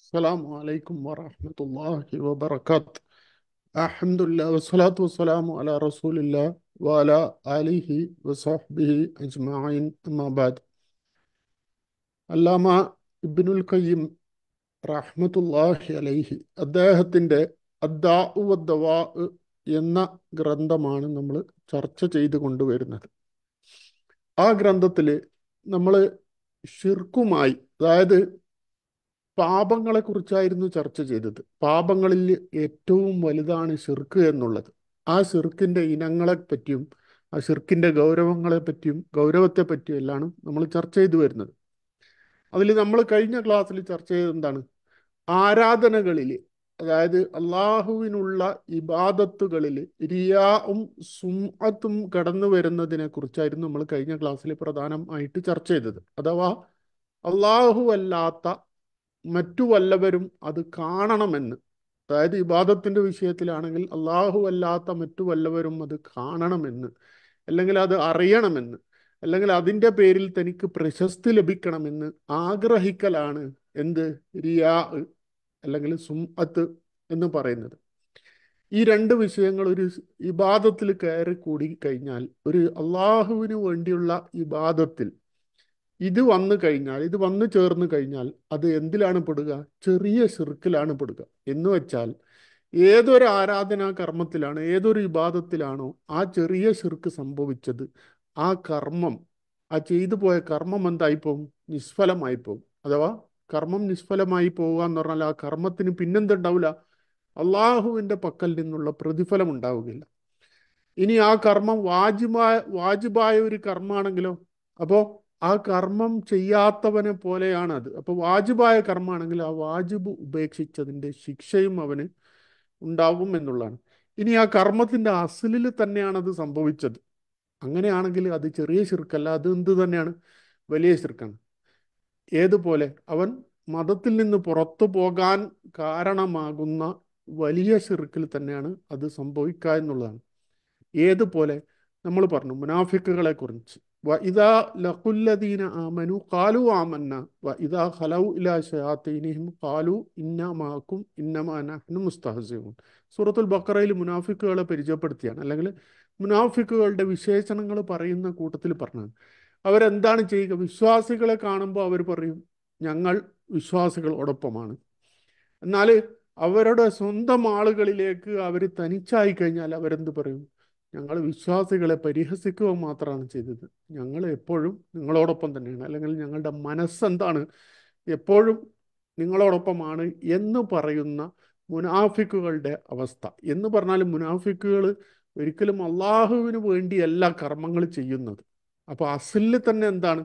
السلام عليكم ورحمة الله وبركاته الحمد لله والصلاة والسلام على رسول الله وعلى آله وصحبه أجمعين أما بعد അല്ലാമ ഇബ്നുൽ ഖയ്യിം റഹ്മത്തുല്ലാഹി അലൈഹി അദ്ദേഹത്തിൻ്റെ അദ്ദാഉ വദ്ദവാ എന്ന ഗ്രന്ഥമാണ് നമ്മൾ ചർച്ച ചെയ്ത് കൊണ്ടുവരുന്നത് ആ ഗ്രന്ഥത്തിൽ നമ്മൾ ഷിർക്കുമായി അതായത് പാപങ്ങളെ കുറിച്ചായിരുന്നു ചർച്ച ചെയ്തത് പാപങ്ങളിൽ ഏറ്റവും വലുതാണ് ഷിർക്ക് എന്നുള്ളത് ആ ഷിർക്കിൻ്റെ ഇനങ്ങളെ പറ്റിയും ആ ഷിർക്കിൻ്റെ ഗൗരവങ്ങളെ പറ്റിയും ഗൗരവത്തെ പറ്റിയും എല്ലാം നമ്മൾ ചർച്ച ചെയ്തു വരുന്നത് അതിൽ നമ്മൾ കഴിഞ്ഞ ക്ലാസ്സിൽ ചർച്ച ചെയ്തത് എന്താണ് ആരാധനകളിൽ അതായത് അള്ളാഹുവിനുള്ള ഇബാദത്തുകളിൽ റിയാവും സുംഅത്തും കടന്നു വരുന്നതിനെ കുറിച്ചായിരുന്നു നമ്മൾ കഴിഞ്ഞ ക്ലാസ്സിൽ പ്രധാനമായിട്ട് ചർച്ച ചെയ്തത് അഥവാ അള്ളാഹു അല്ലാത്ത മറ്റു വല്ലവരും അത് കാണണമെന്ന് അതായത് ഇബാദത്തിൻ്റെ വിഷയത്തിലാണെങ്കിൽ അള്ളാഹു അല്ലാത്ത മറ്റു വല്ലവരും അത് കാണണമെന്ന് അല്ലെങ്കിൽ അത് അറിയണമെന്ന് അല്ലെങ്കിൽ അതിൻ്റെ പേരിൽ തനിക്ക് പ്രശസ്തി ലഭിക്കണമെന്ന് ആഗ്രഹിക്കലാണ് എന്ത് റിയാ അല്ലെങ്കിൽ സുംഅത്ത് എന്ന് പറയുന്നത് ഈ രണ്ട് വിഷയങ്ങൾ ഒരു ഇബാദത്തിൽ കയറി കൂടി കഴിഞ്ഞാൽ ഒരു അള്ളാഹുവിന് വേണ്ടിയുള്ള ഇബാദത്തിൽ ഇത് വന്നു കഴിഞ്ഞാൽ ഇത് വന്നു ചേർന്ന് കഴിഞ്ഞാൽ അത് എന്തിലാണ് പെടുക ചെറിയ ഷിർക്കിലാണ് പെടുക എന്ന് വെച്ചാൽ ഏതൊരു ആരാധനാ കർമ്മത്തിലാണ് ഏതൊരു ഇബാദത്തിലാണോ ആ ചെറിയ ഷിർക്ക് സംഭവിച്ചത് ആ കർമ്മം ആ ചെയ്തു പോയ കർമ്മം എന്തായി പോകും നിഷ്ഫലമായി പോകും അഥവാ കർമ്മം നിഷ്ഫലമായി പോവുക എന്ന് പറഞ്ഞാൽ ആ കർമ്മത്തിന് പിന്നെന്തുണ്ടാവില്ല അള്ളാഹുവിൻ്റെ പക്കൽ നിന്നുള്ള പ്രതിഫലം ഉണ്ടാവുകയില്ല ഇനി ആ കർമ്മം വാജിബായ വാജിബായ ഒരു കർമ്മമാണെങ്കിലോ അപ്പോൾ ആ കർമ്മം ചെയ്യാത്തവനെ പോലെയാണ് അത് അപ്പോൾ വാജിബായ കർമ്മമാണെങ്കിൽ ആ വാജിബ് ഉപേക്ഷിച്ചതിൻ്റെ ശിക്ഷയും അവന് ഉണ്ടാവും എന്നുള്ളതാണ് ഇനി ആ കർമ്മത്തിൻ്റെ അസലിൽ തന്നെയാണ് അത് സംഭവിച്ചത് അങ്ങനെയാണെങ്കിൽ അത് ചെറിയ ശിർക്കല്ല അത് എന്ത് തന്നെയാണ് വലിയ ശിർക്കാണ് ഏതുപോലെ അവൻ മതത്തിൽ നിന്ന് പുറത്തു പോകാൻ കാരണമാകുന്ന വലിയ ശിർക്കിൽ തന്നെയാണ് അത് സംഭവിക്കുക എന്നുള്ളതാണ് ഏതുപോലെ നമ്മൾ പറഞ്ഞു മുനാഫിക്കുകളെ കുറിച്ച് വ ഇതാ ലഖുല്ലദീന ആമനു കാലു ആമന്ന വ ഇതാ ഖലൗ ഇലാ ഷയാത്തീനിഹിം കാലു ഇന്ന മാക്കും ഇന്നമാ നഹ്നു മുസ്തഹസിഊൻ സൂറത്തുൽ ബക്കറയിൽ മുനാഫിക്കുകളെ പരിചയപ്പെടുത്തിയാണ് അല്ലെങ്കിൽ മുനാഫിക്കുകളുടെ വിശേഷണങ്ങൾ പറയുന്ന കൂട്ടത്തിൽ പറഞ്ഞാണ് അവരെന്താണ് ചെയ്യുക വിശ്വാസികളെ കാണുമ്പോൾ അവർ പറയും ഞങ്ങൾ വിശ്വാസികളോടൊപ്പമാണ് എന്നാൽ അവരുടെ സ്വന്തം ആളുകളിലേക്ക് അവർ തനിച്ചായി കഴിഞ്ഞാൽ അവരെന്ത് പറയും ഞങ്ങൾ വിശ്വാസികളെ പരിഹസിക്കുക മാത്രമാണ് ചെയ്തത് ഞങ്ങൾ എപ്പോഴും നിങ്ങളോടൊപ്പം തന്നെയാണ് അല്ലെങ്കിൽ ഞങ്ങളുടെ മനസ്സെന്താണ് എപ്പോഴും നിങ്ങളോടൊപ്പമാണ് എന്ന് പറയുന്ന മുനാഫിക്കുകളുടെ അവസ്ഥ എന്ന് പറഞ്ഞാൽ മുനാഫിക്കുകൾ ഒരിക്കലും അള്ളാഹുവിന് വേണ്ടിയല്ല കർമ്മങ്ങൾ ചെയ്യുന്നത് അപ്പോൾ അസിലിൽ തന്നെ എന്താണ്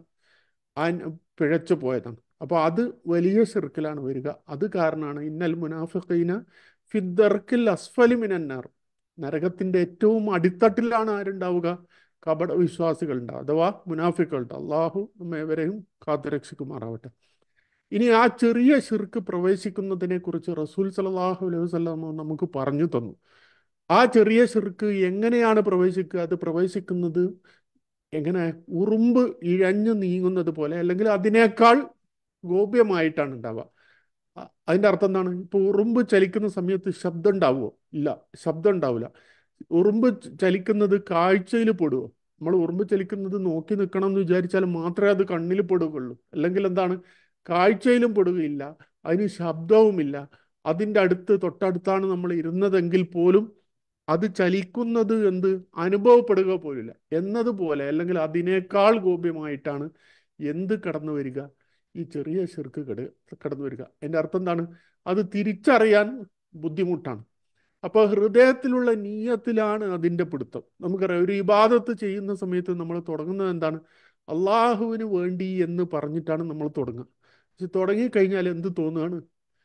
ആ പിഴച്ചു പോയതാണ് അപ്പോൾ അത് വലിയ സിർക്കിലാണ് വരിക അത് കാരണമാണ് ഇന്നൽ മുനാഫിഖീന ഫിദ്ദർക്കിൽ അസ്ഫലി മിനന്നാർ നരകത്തിൻ്റെ ഏറ്റവും അടിത്തട്ടിലാണ് ആരുണ്ടാവുക കപട വിശ്വാസികൾ ഉണ്ടാവുക അഥവാ മുനാഫിക്കളുണ്ട് അള്ളാഹു നമ്മേവരെയും കാത്തുരക്ഷിക്കുമാറാവട്ടെ ഇനി ആ ചെറിയ ഷിർക്ക് പ്രവേശിക്കുന്നതിനെ കുറിച്ച് റസൂൽ സലാഹു അലൈഹി വസ്ലാം നമുക്ക് പറഞ്ഞു തന്നു ആ ചെറിയ ഷിർക്ക് എങ്ങനെയാണ് പ്രവേശിക്കുക അത് പ്രവേശിക്കുന്നത് എങ്ങനെ ഉറുമ്പ് ഇഴഞ്ഞു നീങ്ങുന്നത് പോലെ അല്ലെങ്കിൽ അതിനേക്കാൾ ഗോപ്യമായിട്ടാണ് ഉണ്ടാവുക അതിൻ്റെ അർത്ഥം എന്താണ് ഇപ്പോൾ ഉറുമ്പ് ചലിക്കുന്ന സമയത്ത് ശബ്ദം ഉണ്ടാവുമോ ഇല്ല ശബ്ദം ഉണ്ടാവില്ല ഉറുമ്പ് ചലിക്കുന്നത് കാഴ്ചയിൽ പെടുമോ നമ്മൾ ഉറുമ്പ് ചലിക്കുന്നത് നോക്കി നിൽക്കണം എന്ന് വിചാരിച്ചാൽ മാത്രമേ അത് കണ്ണിൽ പെടുകയുള്ളൂ അല്ലെങ്കിൽ എന്താണ് കാഴ്ചയിലും പെടുകയില്ല അതിന് ശബ്ദവുമില്ല അതിൻ്റെ അടുത്ത് തൊട്ടടുത്താണ് നമ്മൾ ഇരുന്നതെങ്കിൽ പോലും അത് ചലിക്കുന്നത് എന്ത് അനുഭവപ്പെടുക പോലില്ല എന്നതുപോലെ അല്ലെങ്കിൽ അതിനേക്കാൾ ഗോപ്യമായിട്ടാണ് എന്ത് കടന്നു വരിക ഈ ചെറിയ ചെറുക്ക് കട കടന്നു വരിക എൻ്റെ അർത്ഥം എന്താണ് അത് തിരിച്ചറിയാൻ ബുദ്ധിമുട്ടാണ് അപ്പോൾ ഹൃദയത്തിലുള്ള നീയത്തിലാണ് അതിൻ്റെ പിടുത്തം നമുക്കറിയാം ഒരു ഇബാദത്ത് ചെയ്യുന്ന സമയത്ത് നമ്മൾ തുടങ്ങുന്നത് എന്താണ് അള്ളാഹുവിന് വേണ്ടി എന്ന് പറഞ്ഞിട്ടാണ് നമ്മൾ തുടങ്ങുക പക്ഷെ തുടങ്ങിക്കഴിഞ്ഞാൽ എന്ത് തോന്നുകയാണ്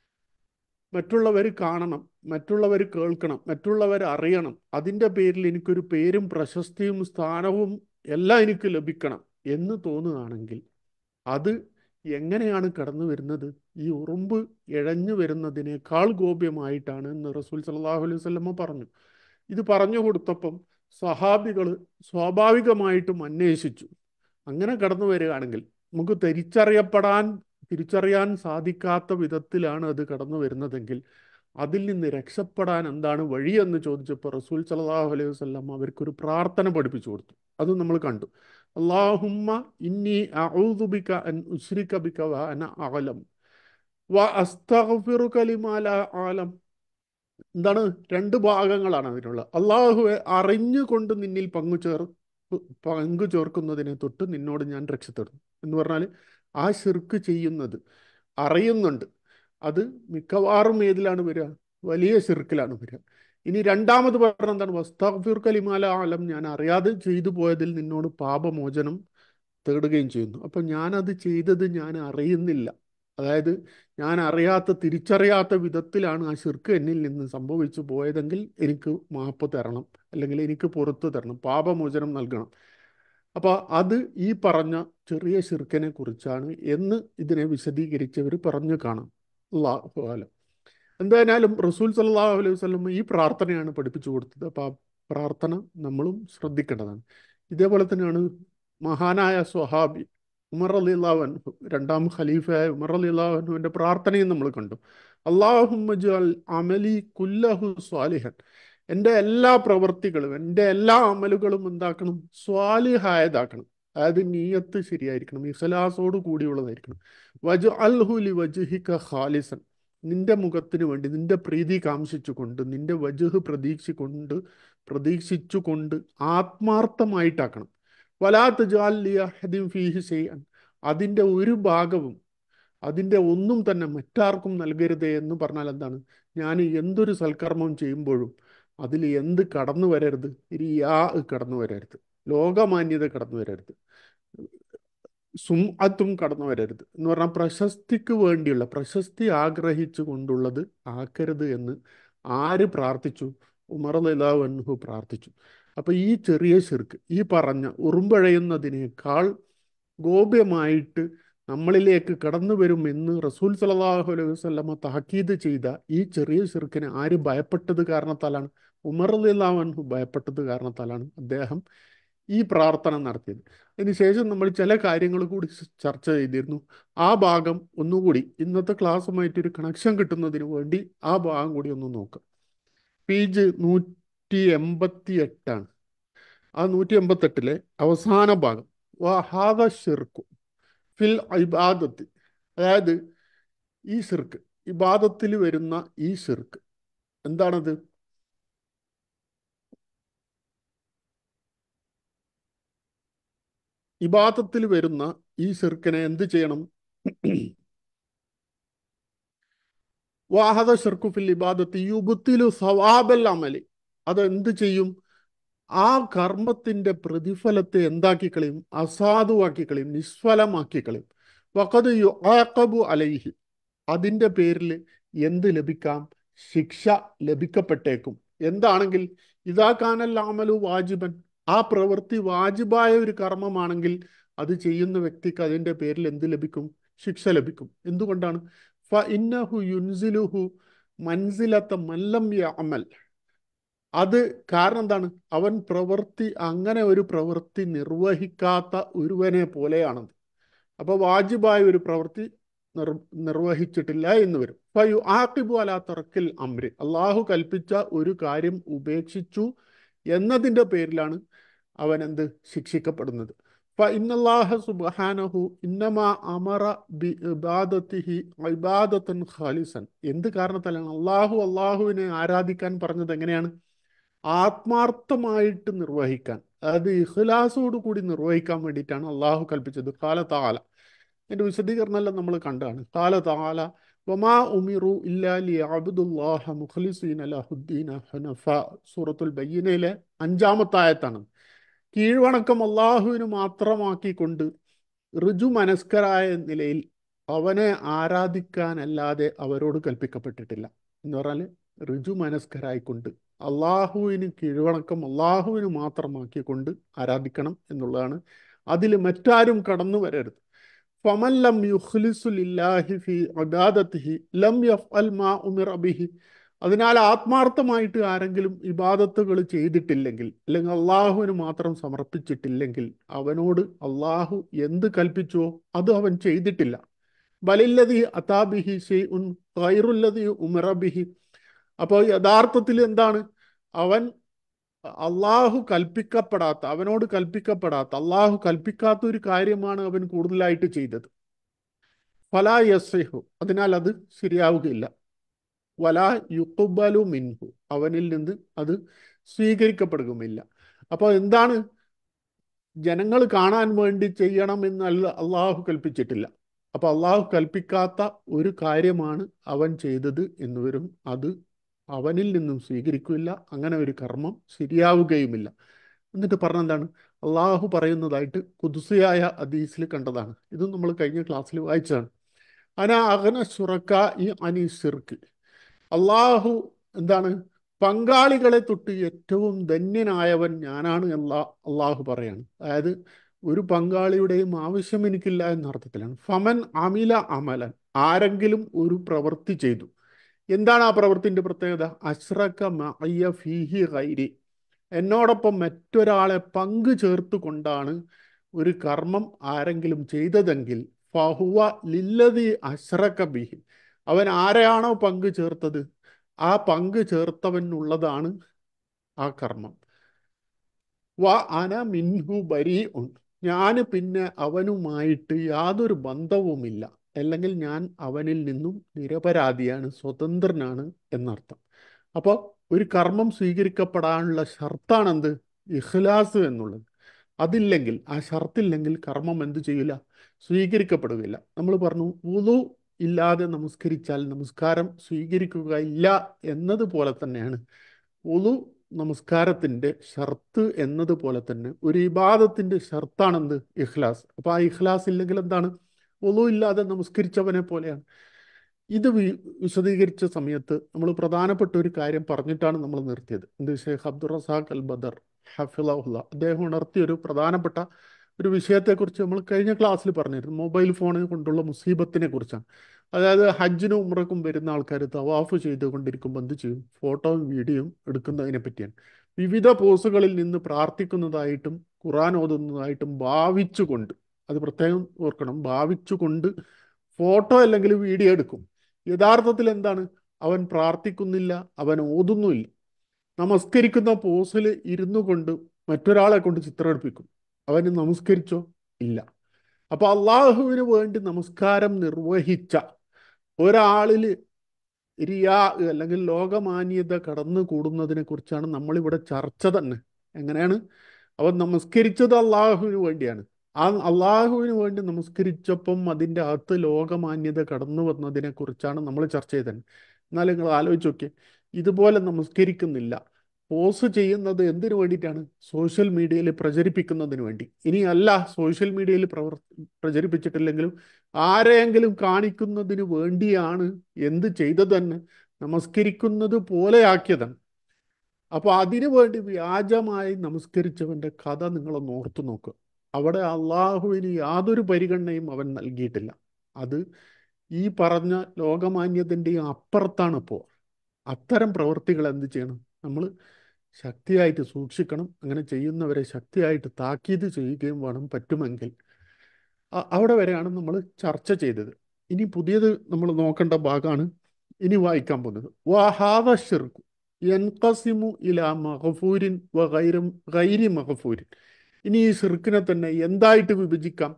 മറ്റുള്ളവർ കാണണം മറ്റുള്ളവർ കേൾക്കണം മറ്റുള്ളവർ അറിയണം അതിൻ്റെ പേരിൽ എനിക്കൊരു പേരും പ്രശസ്തിയും സ്ഥാനവും എല്ലാം എനിക്ക് ലഭിക്കണം എന്ന് തോന്നുകയാണെങ്കിൽ അത് എങ്ങനെയാണ് കടന്നു വരുന്നത് ഈ ഉറുമ്പ് ഇഴഞ്ഞു വരുന്നതിനേക്കാൾ ഗോപ്യമായിട്ടാണ് എന്ന് റസൂൽ സല്ലാഹു അലൈഹി വല്ലമ്മ പറഞ്ഞു ഇത് പറഞ്ഞു കൊടുത്തപ്പം സഹാബികൾ സ്വാഭാവികമായിട്ടും അന്വേഷിച്ചു അങ്ങനെ കടന്നു വരികയാണെങ്കിൽ നമുക്ക് തിരിച്ചറിയപ്പെടാൻ തിരിച്ചറിയാൻ സാധിക്കാത്ത വിധത്തിലാണ് അത് കടന്നു വരുന്നതെങ്കിൽ അതിൽ നിന്ന് രക്ഷപ്പെടാൻ എന്താണ് വഴിയെന്ന് ചോദിച്ചപ്പോൾ റസൂൽ സല്ലല്ലാഹു അലൈഹി വസല്ലം അവർക്കൊരു പ്രാർത്ഥന പഠിപ്പിച്ചു കൊടുത്തു അത് നമ്മൾ കണ്ടു അള്ളാഹുമ്മ ഇന്നി അഊദു ബിക അൻ ഉശ്രിക ബിക വ അന അഅലം വ അസ്തഗ്ഫിറുക ലിമാ ലാ അഅലം എന്താണ് രണ്ട് ഭാഗങ്ങളാണ് അതിനുള്ളത് അള്ളാഹുവെ അറിഞ്ഞുകൊണ്ട് നിന്നിൽ പങ്കു ചേർ പങ്കു ചേർക്കുന്നതിനെ തൊട്ട് നിന്നോട് ഞാൻ രക്ഷ തേടുന്നു എന്ന് പറഞ്ഞാൽ ആ ശിർക്ക് ചെയ്യുന്നത് അറിയുന്നുണ്ട് അത് മിക്കവാറും ഏതിലാണ് വരിക വലിയ ശിർക്കിലാണ് വരിക ഇനി രണ്ടാമത് പറഞ്ഞ എന്താണ് വസ്താഫിർ കലിമാല ആലം ഞാൻ അറിയാതെ ചെയ്തു പോയതിൽ നിന്നോട് പാപമോചനം തേടുകയും ചെയ്യുന്നു അപ്പം ഞാനത് ചെയ്തത് ഞാൻ അറിയുന്നില്ല അതായത് ഞാൻ അറിയാത്ത തിരിച്ചറിയാത്ത വിധത്തിലാണ് ആ ശിർക്ക് എന്നിൽ നിന്ന് സംഭവിച്ചു പോയതെങ്കിൽ എനിക്ക് മാപ്പ് തരണം അല്ലെങ്കിൽ എനിക്ക് പുറത്തു തരണം പാപമോചനം നൽകണം അപ്പോൾ അത് ഈ പറഞ്ഞ ചെറിയ ശിർക്കിനെ കുറിച്ചാണ് എന്ന് ഇതിനെ വിശദീകരിച്ചവർ പറഞ്ഞു കാണാം അള്ളാഹു ആലം എന്തായാലും റസൂൽ സല്ലല്ലാഹു അലൈഹി വസല്ലം ഈ പ്രാർത്ഥനയാണ് പഠിപ്പിച്ചു കൊടുത്തത് അപ്പോൾ ആ പ്രാർത്ഥന നമ്മളും ശ്രദ്ധിക്കേണ്ടതാണ് ഇതേപോലെ തന്നെയാണ് മഹാനായ സ്വഹാബി ഉമർ അലി അൻഹു രണ്ടാം ഖലീഫയായ ഉമർ അലി അൻഹുവിൻ്റെ പ്രാർത്ഥനയും നമ്മൾ കണ്ടു അള്ളാഹുമ്മജ് അമലി കുല്ലഹു സ്വാലിഹൻ എൻ്റെ എല്ലാ പ്രവൃത്തികളും എൻ്റെ എല്ലാ അമലുകളും എന്താക്കണം സ്വാലിഹായതാക്കണം അതായത് നീയത്ത് ശരിയായിരിക്കണം ഇഖലാസോട് കൂടിയുള്ളതായിരിക്കണം വജു അൽഹുലി വജുഹിക ഖാലിസൻ നിന്റെ മുഖത്തിന് വേണ്ടി നിന്റെ പ്രീതി കാംക്ഷിച്ചുകൊണ്ട് നിന്റെ വജുഹ് പ്രതീക്ഷിക്കൊണ്ട് പ്രതീക്ഷിച്ചുകൊണ്ട് ആത്മാർത്ഥമായിട്ടാക്കണം വലാത്ത് ജാലിയ ഹദിം ഫീഹി ചെയ്യാൻ അതിൻ്റെ ഒരു ഭാഗവും അതിൻ്റെ ഒന്നും തന്നെ മറ്റാർക്കും നൽകരുതേ എന്ന് പറഞ്ഞാൽ എന്താണ് ഞാൻ എന്തൊരു സൽക്കർമ്മം ചെയ്യുമ്പോഴും അതിൽ എന്ത് കടന്നു വരരുത് ഇനി യാ കടന്നു വരരുത് ലോകമാന്യത കടന്നു വരരുത് സുംഅത്തും കടന്നു വരരുത് എന്ന് പറഞ്ഞാൽ പ്രശസ്തിക്ക് വേണ്ടിയുള്ള പ്രശസ്തി ആഗ്രഹിച്ചു കൊണ്ടുള്ളത് ആക്കരുത് എന്ന് ആര് പ്രാർത്ഥിച്ചു ഉമർ അൻഹു പ്രാർത്ഥിച്ചു അപ്പൊ ഈ ചെറിയ ശിർക്ക് ഈ പറഞ്ഞ ഉറുമ്പഴയുന്നതിനേക്കാൾ ഗോപ്യമായിട്ട് നമ്മളിലേക്ക് കടന്നു വരുമെന്ന് റസൂൽ സലാഹു അലൈഹി വസ്ലമ താക്കീത് ചെയ്ത ഈ ചെറിയ ശിർക്കിനെ ആര് ഭയപ്പെട്ടത് കാരണത്താലാണ് ഉമർ അൻഹു ഭയപ്പെട്ടത് കാരണത്താലാണ് അദ്ദേഹം ഈ പ്രാർത്ഥന നടത്തിയത് അതിനുശേഷം നമ്മൾ ചില കാര്യങ്ങൾ കൂടി ചർച്ച ചെയ്തിരുന്നു ആ ഭാഗം ഒന്നുകൂടി ഇന്നത്തെ ക്ലാസ്സുമായിട്ട് ഒരു കണക്ഷൻ കിട്ടുന്നതിന് വേണ്ടി ആ ഭാഗം കൂടി ഒന്ന് നോക്കാം പേജ് നൂറ്റി എൺപത്തി എട്ടാണ് ആ നൂറ്റി എൺപത്തെട്ടിലെ അവസാന ഭാഗം വഹാദ ഷിർക്കു ഫിൽ ഇബാദത്ത് അതായത് ഈ ഷിർക്ക് ഇബാദത്തിൽ വരുന്ന ഈ ഷിർക്ക് എന്താണത് ഇബാദത്തിൽ വരുന്ന ഈ ഷിർക്കിനെ എന്ത് ചെയ്യണം വാഹദ ഷിർക്കു ഫിൽ ഇബാദത്ത് യുബത്തിലു സവാബൽ അമലി അത് എന്ത് ചെയ്യും ആ കർമ്മത്തിന്റെ പ്രതിഫലത്തെ എന്താക്കി കളയും അസാധുവാക്കി കളയും നിഷ്ഫലമാക്കി കളയും വഖദ് യുആഖബു അലൈഹി അതിൻ്റെ പേരിൽ എന്ത് ലഭിക്കാം ശിക്ഷ ലഭിക്കപ്പെട്ടേക്കും എന്താണെങ്കിൽ ഇതാ കാനൽ അമലു വാജിബൻ ആ പ്രവൃത്തി വാജിബായ ഒരു കർമ്മമാണെങ്കിൽ അത് ചെയ്യുന്ന വ്യക്തിക്ക് അതിൻ്റെ പേരിൽ എന്ത് ലഭിക്കും ശിക്ഷ ലഭിക്കും എന്തുകൊണ്ടാണ് ഫ ഇന്നഹു യുൻസിലുഹു മൻസിലത്ത മല്ലം യഅമൽ അത് കാരണം എന്താണ് അവൻ പ്രവൃത്തി അങ്ങനെ ഒരു പ്രവൃത്തി നിർവഹിക്കാത്ത ഒരുവനെ പോലെയാണത് അപ്പോൾ വാജിബായ ഒരു പ്രവൃത്തി നിർ നിർവഹിച്ചിട്ടില്ല എന്ന് വരും ഫയു ആക്കിബു അലാ തറക്കിൽ അമ്രി അള്ളാഹു കൽപ്പിച്ച ഒരു കാര്യം ഉപേക്ഷിച്ചു എന്നതിൻ്റെ പേരിലാണ് അവൻ എന്ത് ശിക്ഷിക്കപ്പെടുന്നത് ഫ ഇന്നല്ലാഹ സുബ്ഹാനഹു ഇന്നമാ അമറ ബി ഇബാദത്തിഹി ഇബാദത്തൻ ഖാലിസൻ എന്ത് കാരണത്താലാണ് അള്ളാഹു അള്ളാഹുവിനെ ആരാധിക്കാൻ പറഞ്ഞത് എങ്ങനെയാണ് ആത്മാർത്ഥമായിട്ട് നിർവഹിക്കാൻ അതായത് ഇഖ്ലാസോട് കൂടി നിർവഹിക്കാൻ വേണ്ടിയിട്ടാണ് അള്ളാഹു കൽപ്പിച്ചത് കാല താല എൻ്റെ വിശദീകരണമെല്ലാം നമ്മൾ കണ്ടാണ് കാല താല വമാ ഉമിറു ഇല്ലാലി അബ്ദുല്ലാഹ മുഖ്ലിസീൻ അലഹുദ്ദീൻ ഹനഫ സൂറത്തുൽ ബയ്യനയിലെ അഞ്ചാമത്തെ ആയത്താണ് കീഴ്വണക്കം അള്ളാഹുവിന് മാത്രമാക്കിക്കൊണ്ട് ഋജു മനസ്കരായ നിലയിൽ അവനെ ആരാധിക്കാനല്ലാതെ അവരോട് കൽപ്പിക്കപ്പെട്ടിട്ടില്ല എന്ന് പറഞ്ഞാൽ ഋജു മനസ്കരായിക്കൊണ്ട് അള്ളാഹുവിന് കീഴ്വണക്കം അള്ളാഹുവിന് മാത്രമാക്കിക്കൊണ്ട് ആരാധിക്കണം എന്നുള്ളതാണ് അതിൽ മറ്റാരും കടന്നു വരരുത് ഫമല്ലം യുഖ്ലിസുലില്ലാഹി ഫി ഇബാദത്തിഹി ലം യഫ്അൽ മാ ഉമിറ ബിഹി അതിനാൽ ആത്മാർത്ഥമായിട്ട് ആരെങ്കിലും ഇബാദത്തുകൾ ചെയ്തിട്ടില്ലെങ്കിൽ അല്ലെങ്കിൽ അള്ളാഹുവിന് മാത്രം സമർപ്പിച്ചിട്ടില്ലെങ്കിൽ അവനോട് അള്ളാഹു എന്ത് കൽപ്പിച്ചുവോ അത് അവൻ ചെയ്തിട്ടില്ല ബലില്ലതി അതാബിഹി ഷെയ്ഉൻ ഖൈറുല്ലതി ഉമറബിഹി അപ്പോൾ യഥാർത്ഥത്തിൽ എന്താണ് അവൻ അള്ളാഹു കൽപ്പിക്കപ്പെടാത്ത അവനോട് കൽപ്പിക്കപ്പെടാത്ത അള്ളാഹു കൽപ്പിക്കാത്ത ഒരു കാര്യമാണ് അവൻ കൂടുതലായിട്ട് ചെയ്തത് ഫലാ യസ്ഹു അതിനാൽ അത് ശരിയാവുകയില്ല വലാ യുക്കുബലു മിൻഹു അവനിൽ നിന്ന് അത് സ്വീകരിക്കപ്പെടുകയുമില്ല അപ്പോൾ എന്താണ് ജനങ്ങൾ കാണാൻ വേണ്ടി ചെയ്യണമെന്നല്ല അള്ളാഹു കൽപ്പിച്ചിട്ടില്ല അപ്പോൾ അള്ളാഹു കൽപ്പിക്കാത്ത ഒരു കാര്യമാണ് അവൻ ചെയ്തത് എന്ന് വരും അത് അവനിൽ നിന്നും സ്വീകരിക്കില്ല അങ്ങനെ ഒരു കർമ്മം ശരിയാവുകയുമില്ല എന്നിട്ട് പറഞ്ഞെന്താണ് അള്ളാഹു പറയുന്നതായിട്ട് കുതുസിയായ അദീസിൽ കണ്ടതാണ് ഇതും നമ്മൾ കഴിഞ്ഞ ക്ലാസ്സിൽ വായിച്ചതാണ് അന അകന സുറക്ക ഈ അനി സിർക്ക് അള്ളാഹു എന്താണ് പങ്കാളികളെ തൊട്ട് ഏറ്റവും ധന്യനായവൻ ഞാനാണ് എന്ന അള്ളാഹു പറയാണ് അതായത് ഒരു പങ്കാളിയുടെയും ആവശ്യം എനിക്കില്ല എന്ന അർത്ഥത്തിലാണ് ഫമൻ അമില അമലൻ ആരെങ്കിലും ഒരു പ്രവൃത്തി ചെയ്തു എന്താണ് ആ പ്രവൃത്തിൻ്റെ പ്രത്യേകത അഷ്റക്ക മയ്യ ഫീഹി ഗൈരി എന്നോടൊപ്പം മറ്റൊരാളെ പങ്കു ചേർത്ത് കൊണ്ടാണ് ഒരു കർമ്മം ആരെങ്കിലും ചെയ്തതെങ്കിൽ ഫഹുവ ലില്ലതി അഷ്റക്ക ബിഹി അവൻ ആരെയാണോ പങ്കു ചേർത്തത് ആ പങ്ക് ചേർത്തവനുള്ളതാണ് ആ കർമ്മം വ അന മിൻഹു ബരി ഉൻ ഞാൻ പിന്നെ അവനുമായിട്ട് യാതൊരു ബന്ധവുമില്ല അല്ലെങ്കിൽ ഞാൻ അവനിൽ നിന്നും നിരപരാധിയാണ് സ്വതന്ത്രനാണ് എന്നർത്ഥം അപ്പോൾ ഒരു കർമ്മം സ്വീകരിക്കപ്പെടാനുള്ള ഷർത്താണ് ഇഖ്ലാസ് എന്നുള്ളത് അതില്ലെങ്കിൽ ആ ഷർത്തില്ലെങ്കിൽ കർമ്മം എന്ത് ചെയ്യില്ല സ്വീകരിക്കപ്പെടുകയില്ല നമ്മൾ പറഞ്ഞു ഉളു ഇല്ലാതെ നമസ്കരിച്ചാൽ നമസ്കാരം സ്വീകരിക്കുകയില്ല എന്നതുപോലെ തന്നെയാണ് ഉളു നമസ്കാരത്തിൻ്റെ ഷർത്ത് എന്നതുപോലെ തന്നെ ഒരു ഇബാദത്തിൻ്റെ ഷർത്താണെന്ത് ഇഖ്ലാസ് അപ്പോൾ ആ ഇഖ്ലാസ് ഇല്ലെങ്കിൽ എന്താണ് ഒളു ഇല്ലാതെ നമസ്കരിച്ചവനെ പോലെയാണ് ഇത് വി വിശദീകരിച്ച സമയത്ത് നമ്മൾ പ്രധാനപ്പെട്ട ഒരു കാര്യം പറഞ്ഞിട്ടാണ് നമ്മൾ നിർത്തിയത് എന്ത് ഷെയ്ഖ് അബ്ദുൾ റസാഖ് അൽ ബദർ ഹഫിളഹുല്ല അദ്ദേഹം ഉണർത്തിയ ഒരു പ്രധാനപ്പെട്ട ഒരു വിഷയത്തെക്കുറിച്ച് നമ്മൾ കഴിഞ്ഞ ക്ലാസ്സിൽ പറഞ്ഞിരുന്നു മൊബൈൽ ഫോണിൽ കൊണ്ടുള്ള മുസീബത്തിനെ കുറിച്ചാണ് അതായത് ഹജ്ജിനും ഉമ്രക്കും വരുന്ന ആൾക്കാർ തവാഫ് ചെയ്തുകൊണ്ടിരിക്കുമ്പോൾ എന്ത് ചെയ്യും ഫോട്ടോയും വീഡിയോയും എടുക്കുന്നതിനെ പറ്റിയാണ് വിവിധ പോസുകളിൽ നിന്ന് പ്രാർത്ഥിക്കുന്നതായിട്ടും ഖുറാൻ ഓതുന്നതായിട്ടും ഭാവിച്ചുകൊണ്ട് അത് പ്രത്യേകം ഓർക്കണം ഭാവിച്ചുകൊണ്ട് ഫോട്ടോ അല്ലെങ്കിൽ വീഡിയോ എടുക്കും യഥാർത്ഥത്തിൽ എന്താണ് അവൻ പ്രാർത്ഥിക്കുന്നില്ല അവൻ ഓതുന്നുമില്ല നമസ്കരിക്കുന്ന പോസിൽ ഇരുന്നു കൊണ്ട് മറ്റൊരാളെ കൊണ്ട് ചിത്രം എടുപ്പിക്കും അവന് നമസ്കരിച്ചോ ഇല്ല അപ്പൊ അള്ളാഹുവിന് വേണ്ടി നമസ്കാരം നിർവഹിച്ച ഒരാളിൽ റിയാ അല്ലെങ്കിൽ ലോകമാന്യത കടന്നു കൂടുന്നതിനെ കുറിച്ചാണ് നമ്മളിവിടെ ചർച്ച തന്നെ എങ്ങനെയാണ് അവൻ നമസ്കരിച്ചത് അള്ളാഹുവിന് വേണ്ടിയാണ് ആ അള്ളാഹുവിന് വേണ്ടി നമസ്കരിച്ചപ്പം അതിൻ്റെ അകത്ത് ലോകമാന്യത കടന്നു വന്നതിനെ കുറിച്ചാണ് നമ്മൾ ചർച്ച ചെയ്തത് എന്നാൽ നിങ്ങൾ ആലോചിച്ച് നോക്കിയേ ഇതുപോലെ നമസ്കരിക്കുന്നില്ല പോസ്റ്റ് ചെയ്യുന്നത് എന്തിനു വേണ്ടിയിട്ടാണ് സോഷ്യൽ മീഡിയയിൽ പ്രചരിപ്പിക്കുന്നതിന് വേണ്ടി ഇനി അല്ല സോഷ്യൽ മീഡിയയിൽ പ്രവർ പ്രചരിപ്പിച്ചിട്ടില്ലെങ്കിലും ആരെയെങ്കിലും കാണിക്കുന്നതിന് വേണ്ടിയാണ് എന്ത് ചെയ്തത് തന്നെ നമസ്കരിക്കുന്നത് പോലെയാക്കിയതാണ് അപ്പോൾ അതിനു വേണ്ടി വ്യാജമായി നമസ്കരിച്ചവൻ്റെ കഥ നിങ്ങളൊന്ന് ഓർത്തു നോക്കുക അവിടെ അള്ളാഹുവിന് യാതൊരു പരിഗണനയും അവൻ നൽകിയിട്ടില്ല അത് ഈ പറഞ്ഞ ലോകമാന്യത്തിൻ്റെയും അപ്പുറത്താണ് ഇപ്പോൾ അത്തരം പ്രവൃത്തികൾ എന്ത് ചെയ്യണം നമ്മൾ ശക്തിയായിട്ട് സൂക്ഷിക്കണം അങ്ങനെ ചെയ്യുന്നവരെ ശക്തിയായിട്ട് താക്കീത് ചെയ്യുകയും വേണം പറ്റുമെങ്കിൽ അവിടെ വരെയാണ് നമ്മൾ ചർച്ച ചെയ്തത് ഇനി പുതിയത് നമ്മൾ നോക്കേണ്ട ഭാഗമാണ് ഇനി വായിക്കാൻ പോകുന്നത് വഹാദ ഷിർക്കു എൻകസിമു ഇല മഹഫൂരിൻ വ ഗൈരം ഗൈരി മഹഫൂരിൻ ഇനി ഈ ഷിർക്കിനെ തന്നെ എന്തായിട്ട് വിഭജിക്കാം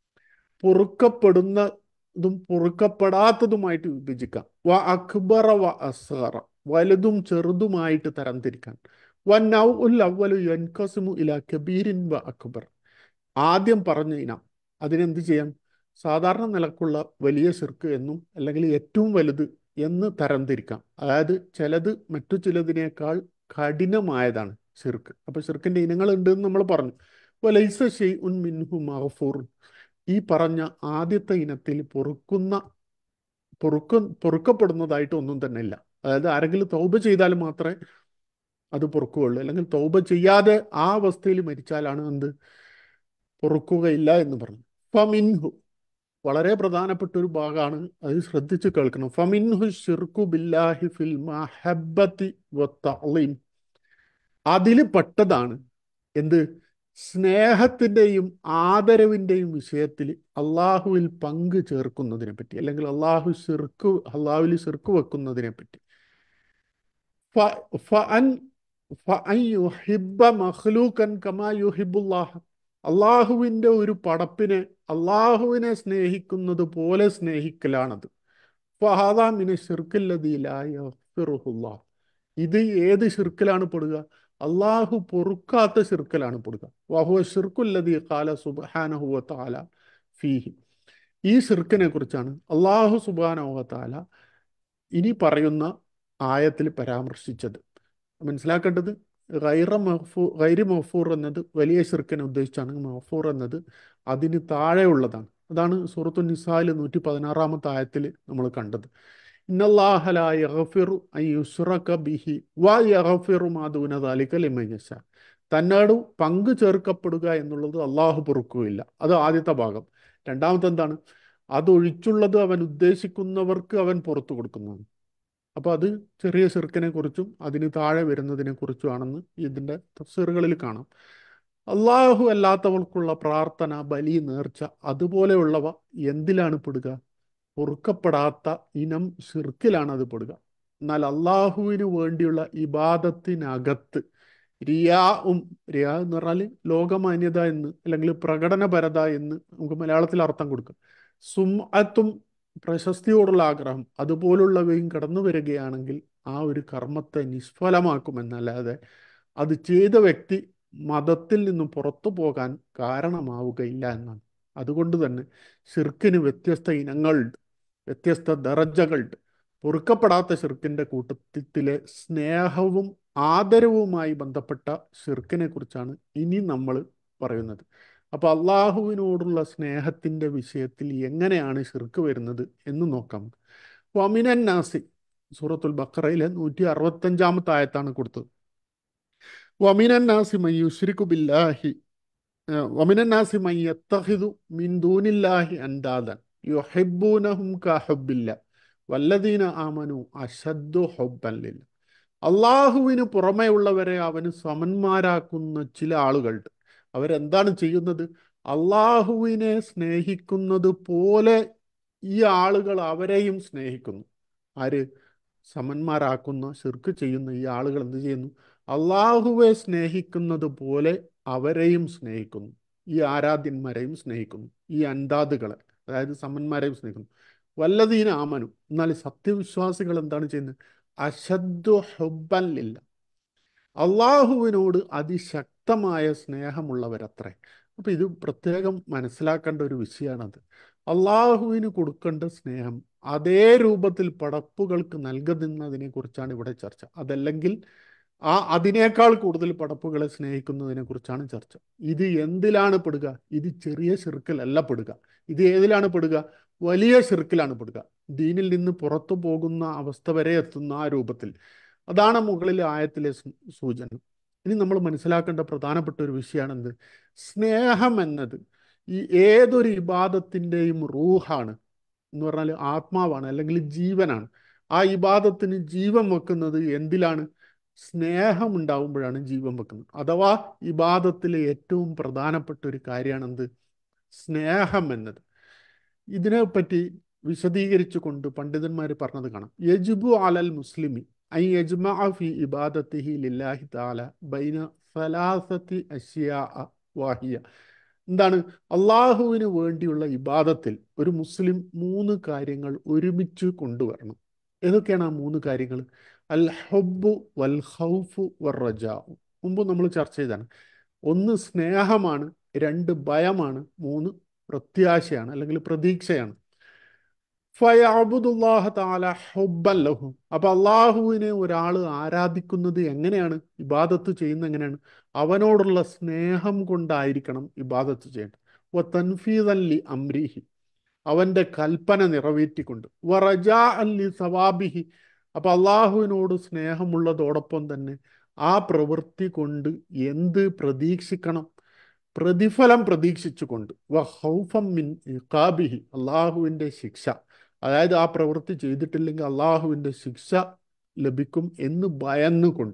പൊറുക്കപ്പെടുന്നതും പൊറുക്കപ്പെടാത്തതുമായിട്ട് വിഭജിക്കാം വ അക്ബറ വ അസ്ഹറ വലുതും ചെറുതുമായിട്ട് തരംതിരിക്കാൻ വ നൗ ഉൽ അവലു എൻകസിമു ഇല കബീരിൻ വ അക്ബർ ആദ്യം പറഞ്ഞ ഇനം അതിനെന്ത് ചെയ്യാം സാധാരണ നിലക്കുള്ള വലിയ ഷിർക്ക് എന്നും അല്ലെങ്കിൽ ഏറ്റവും വലുത് എന്ന് തരംതിരിക്കാം അതായത് ചിലത് മറ്റു ചിലതിനേക്കാൾ കഠിനമായതാണ് ഷിർക്ക് അപ്പൊ ഷിർക്കിന്റെ ഇനങ്ങൾ ഉണ്ട് എന്ന് നമ്മൾ പറഞ്ഞു വലൈസ ഷെയ് ഉൻ മിൻഹു മഹഫൂർ ഈ പറഞ്ഞ ആദ്യത്തെ ഇനത്തിൽ പൊറുക്കുന്ന പൊറുക്ക പൊറുക്കപ്പെടുന്നതായിട്ട് ഒന്നും തന്നെ ഇല്ല അതായത് ആരെങ്കിലും തൗബ ചെയ്താൽ മാത്രമേ അത് പൊറുക്കുകയുള്ളൂ അല്ലെങ്കിൽ തൗബ ചെയ്യാതെ ആ അവസ്ഥയിൽ മരിച്ചാലാണ് എന്ത് പൊറുക്കുകയില്ല എന്ന് പറഞ്ഞു ഫമിൻഹു വളരെ പ്രധാനപ്പെട്ട ഒരു ഭാഗമാണ് അത് ശ്രദ്ധിച്ച് കേൾക്കണം ഫമിൻഹു ഷിർക്കു ബില്ലാഹി ഫിൽ മഹബത്തി വത്തഅലീം അതിൽ പെട്ടതാണ് എന്ത് സ്നേഹത്തിൻ്റെയും ആദരവിൻ്റെയും വിഷയത്തിൽ അള്ളാഹുവിൽ പങ്ക് ചേർക്കുന്നതിനെ പറ്റി അല്ലെങ്കിൽ അള്ളാഹു ശിർക്ക് അള്ളാഹുവിൽ ശിർക്ക് വെക്കുന്നതിനെ പറ്റി ഫ- ഫഅൻ ഫഅൻ യുഹിബ്ബ മഖ്ലൂക്കൻ കമാ യുഹിബ്ബുല്ലാഹ അള്ളാഹുവിൻ്റെ ഒരു പടപ്പിനെ അള്ളാഹുവിനെ സ്നേഹിക്കുന്നത് പോലെ സ്നേഹിക്കലാണത് ഫഹാദാ മിന ശിർക്കില്ലദീ ലാ യഗ്ഫിറുഹുല്ലാഹ് ഇത് ഏത് ശിർക്കിലാണ് പെടുക അള്ളാഹു പൊറുക്കാത്ത ശിർക്കിലാണ് പെടുക വഹുവ ഷിർക്കുല്ലദീ ഖാല സുബ്ഹാനഹു വ തആല ഫീഹി ഈ ശിർക്കിനെ കുറിച്ചാണ് അള്ളാഹു സുബ്ഹാനഹു വ തആല ഇനി പറയുന്ന ആയത്തിൽ പരാമർശിച്ചത് മനസ്സിലാക്കേണ്ടത് ഗൈറ മഹ്ഫൂ ഗൈരി മഹ്ഫൂർ എന്നത് വലിയ ശിർക്കിനെ ഉദ്ദേശിച്ചാണ് മഹ്ഫൂർ എന്നത് അതിന് താഴെയുള്ളതാണ് അതാണ് സൂറത്തു നിസായിൽ നൂറ്റി പതിനാറാമത്തെ ആയത്തിൽ നമ്മൾ കണ്ടത് ഇന്നല്ലാഹ ലാ യഗ്ഫിറു അൻ യുശ്റക ബിഹി വ യഗ്ഫിറു മാ ദൂന ദാലിക ലിമൻ യശാ തന്നോട് പങ്കു ചേർക്കപ്പെടുക എന്നുള്ളത് അള്ളാഹു പൊറുക്കുകയില്ല അത് ആദ്യത്തെ ഭാഗം രണ്ടാമത്തെ എന്താണ് അതൊഴിച്ചുള്ളത് അവൻ ഉദ്ദേശിക്കുന്നവർക്ക് അവൻ പുറത്തു കൊടുക്കുന്നതാണ് അപ്പോൾ അത് ചെറിയ ചെറുക്കനെ കുറിച്ചും അതിന് താഴെ വരുന്നതിനെ കുറിച്ചുമാണെന്ന് ഇതിൻ്റെ തഫ്സീറുകളിൽ കാണാം അള്ളാഹു അല്ലാത്തവർക്കുള്ള പ്രാർത്ഥന ബലി നേർച്ച അതുപോലെയുള്ളവ എന്തിലാണ് പെടുക പൊറുക്കപ്പെടാത്ത ഇനം ഷിർക്കിലാണ് അത് പെടുക എന്നാൽ അള്ളാഹുവിന് വേണ്ടിയുള്ള ഇബാദത്തിനകത്ത് റിയാവും റിയാ എന്ന് പറഞ്ഞാൽ ലോകമാന്യത എന്ന് അല്ലെങ്കിൽ പ്രകടനപരത എന്ന് നമുക്ക് മലയാളത്തിൽ അർത്ഥം കൊടുക്കാം സുംഅത്തും പ്രശസ്തിയോടുള്ള ആഗ്രഹം അതുപോലുള്ളവയും കടന്നു വരികയാണെങ്കിൽ ആ ഒരു കർമ്മത്തെ നിഷ്ഫലമാക്കുമെന്നല്ലാതെ അത് ചെയ്ത വ്യക്തി മതത്തിൽ നിന്നും പുറത്തു പോകാൻ കാരണമാവുകയില്ല എന്നാണ് അതുകൊണ്ട് തന്നെ ഷിർക്കിന് വ്യത്യസ്ത ഇനങ്ങളുണ്ട് വ്യത്യസ്ത ദറജകളുണ്ട് പൊറുക്കപ്പെടാത്ത ഷിർക്കിൻ്റെ കൂട്ടത്തിലെ സ്നേഹവും ആദരവുമായി ബന്ധപ്പെട്ട ഷിർക്കിനെ കുറിച്ചാണ് ഇനി നമ്മൾ പറയുന്നത് അപ്പോൾ അള്ളാഹുവിനോടുള്ള സ്നേഹത്തിൻ്റെ വിഷയത്തിൽ എങ്ങനെയാണ് ഷിർക്ക് വരുന്നത് എന്ന് നോക്കാം വമിനൻ നാസി സൂറത്തുൽ ബക്കറയിലെ നൂറ്റി അറുപത്തഞ്ചാമത്തെ ആയത്താണ് കൊടുത്തത് വമിനൻ നാസി മൈ യുശ്രിക്കു ബില്ലാഹി വമിനൻ നാസി മൈ യത്തഹിദു മിൻ ദൂനില്ലാഹി അൻദാദൻ യുഹിബ്ബൂനഹും കഹുബില്ല വല്ലദീന ആമനു അശദ്ദു ഹുബ്ബൻ ലില്ല അള്ളാഹുവിന് പുറമെയുള്ളവരെ അവന് സമന്മാരാക്കുന്ന ചില ആളുകളുണ്ട് അവരെന്താണ് ചെയ്യുന്നത് അള്ളാഹുവിനെ സ്നേഹിക്കുന്നത് പോലെ ഈ ആളുകൾ അവരെയും സ്നേഹിക്കുന്നു ആര് സമന്മാരാക്കുന്ന ശിർക്ക് ചെയ്യുന്ന ഈ ആളുകൾ എന്ത് ചെയ്യുന്നു അള്ളാഹുവെ സ്നേഹിക്കുന്നത് പോലെ അവരെയും സ്നേഹിക്കുന്നു ഈ ആരാധ്യന്മാരെയും സ്നേഹിക്കുന്നു ഈ അന്താദുകളെ അതായത് സമന്മാരെയും സ്നേഹിക്കുന്നു വല്ലതീന ആമനു എന്നാൽ സത്യവിശ്വാസികൾ എന്താണ് ചെയ്യുന്നത് അശദ്ദു ഹുബല്ലില്ല അള്ളാഹുവിനോട് അതിശക്തമായ സ്നേഹമുള്ളവരത്രേ അപ്പോൾ ഇത് പ്രത്യേകം മനസ്സിലാക്കേണ്ട ഒരു വിഷയമാണത് അള്ളാഹുവിന് കൊടുക്കേണ്ട സ്നേഹം അതേ രൂപത്തിൽ പടപ്പുകൾക്ക് നൽകുന്നതിനെ കുറിച്ചാണ് ഇവിടെ ചർച്ച അതല്ലെങ്കിൽ ആ അതിനേക്കാൾ കൂടുതൽ പടപ്പുകളെ സ്നേഹിക്കുന്നതിനെ കുറിച്ചാണ് ചർച്ച ഇത് എന്തിലാണ് പെടുക ഇത് ചെറിയ ചെറുക്കലല്ല പെടുക ഇത് ഏതിലാണ് പെടുക വലിയ ചെറുക്കിലാണ് പെടുക ദീനിൽ നിന്ന് പുറത്തു പോകുന്ന അവസ്ഥ വരെ എത്തുന്ന ആ രൂപത്തിൽ അതാണ് മുകളിലെ ആയത്തിലെ സൂചന ഇനി നമ്മൾ മനസ്സിലാക്കേണ്ട പ്രധാനപ്പെട്ട ഒരു വിഷയമാണ് എന്ത് സ്നേഹം എന്നത് ഈ ഏതൊരു ഇബാദത്തിൻ്റെയും റൂഹാണ് എന്ന് പറഞ്ഞാൽ ആത്മാവാണ് അല്ലെങ്കിൽ ജീവനാണ് ആ ഇബാദത്തിന് ജീവൻ വെക്കുന്നത് എന്തിലാണ് സ്നേഹം ഉണ്ടാവുമ്പോഴാണ് ജീവൻ വെക്കുന്നത് അഥവാ ഇബാദത്തിലെ ഏറ്റവും പ്രധാനപ്പെട്ട ഒരു കാര്യമാണ് എന്ത് സ്നേഹം എന്നത് ഇതിനെപ്പറ്റി വിശദീകരിച്ചു കൊണ്ട് പണ്ഡിതന്മാർ പറഞ്ഞത് കാണാം യജുബു അലൽ മുസ്ലിമി ഐ യജ്മഅ ഫി ഇബാദത്തിഹി ലില്ലാഹി തആല ബൈന സലാസത്തി അഷ്യാ വാഹിയ എന്താണ് അള്ളാഹുവിന് വേണ്ടിയുള്ള ഇബാദത്തിൽ ഒരു മുസ്ലിം മൂന്ന് കാര്യങ്ങൾ ഒരുമിച്ച് കൊണ്ടുവരണം ഏതൊക്കെയാണ് ആ മൂന്ന് കാര്യങ്ങൾ അൽ ഹബ്ബു വൽ ഖൗഫു വർ റജാഉ മുമ്പ് നമ്മൾ ചർച്ച ചെയ്താണ് ഒന്ന് സ്നേഹമാണ് രണ്ട് ഭയമാണ് മൂന്ന് പ്രത്യാശയാണ് അല്ലെങ്കിൽ പ്രതീക്ഷയാണ് ഫയഅബുദുല്ലാഹ തആല ഹുബ്ബൻ ലഹു അപ്പൊ അള്ളാഹുവിനെ ഒരാൾ ആരാധിക്കുന്നത് എങ്ങനെയാണ് ഇബാദത്ത് ചെയ്യുന്നത് എങ്ങനെയാണ് അവനോടുള്ള സ്നേഹം കൊണ്ടായിരിക്കണം ഇബാദത്ത് ചെയ്യേണ്ടത് വ തൻഫീദൻ ലി അംരിഹി അവൻ്റെ കൽപ്പന നിറവേറ്റിക്കൊണ്ട് വറജാ അല്ലി സവാബിഹി അപ്പൊ അള്ളാഹുവിനോട് സ്നേഹമുള്ളതോടൊപ്പം തന്നെ ആ പ്രവൃത്തി കൊണ്ട് എന്ത് പ്രതീക്ഷിക്കണം പ്രതിഫലം പ്രതീക്ഷിച്ചുകൊണ്ട് വ ഹൗഫം മിൻ ഇഖാബിഹി അള്ളാഹുവിൻ്റെ ശിക്ഷ അതായത് ആ പ്രവൃത്തി ചെയ്തിട്ടില്ലെങ്കിൽ അള്ളാഹുവിൻ്റെ ശിക്ഷ ലഭിക്കും എന്ന് ഭയന്നുകൊണ്ട്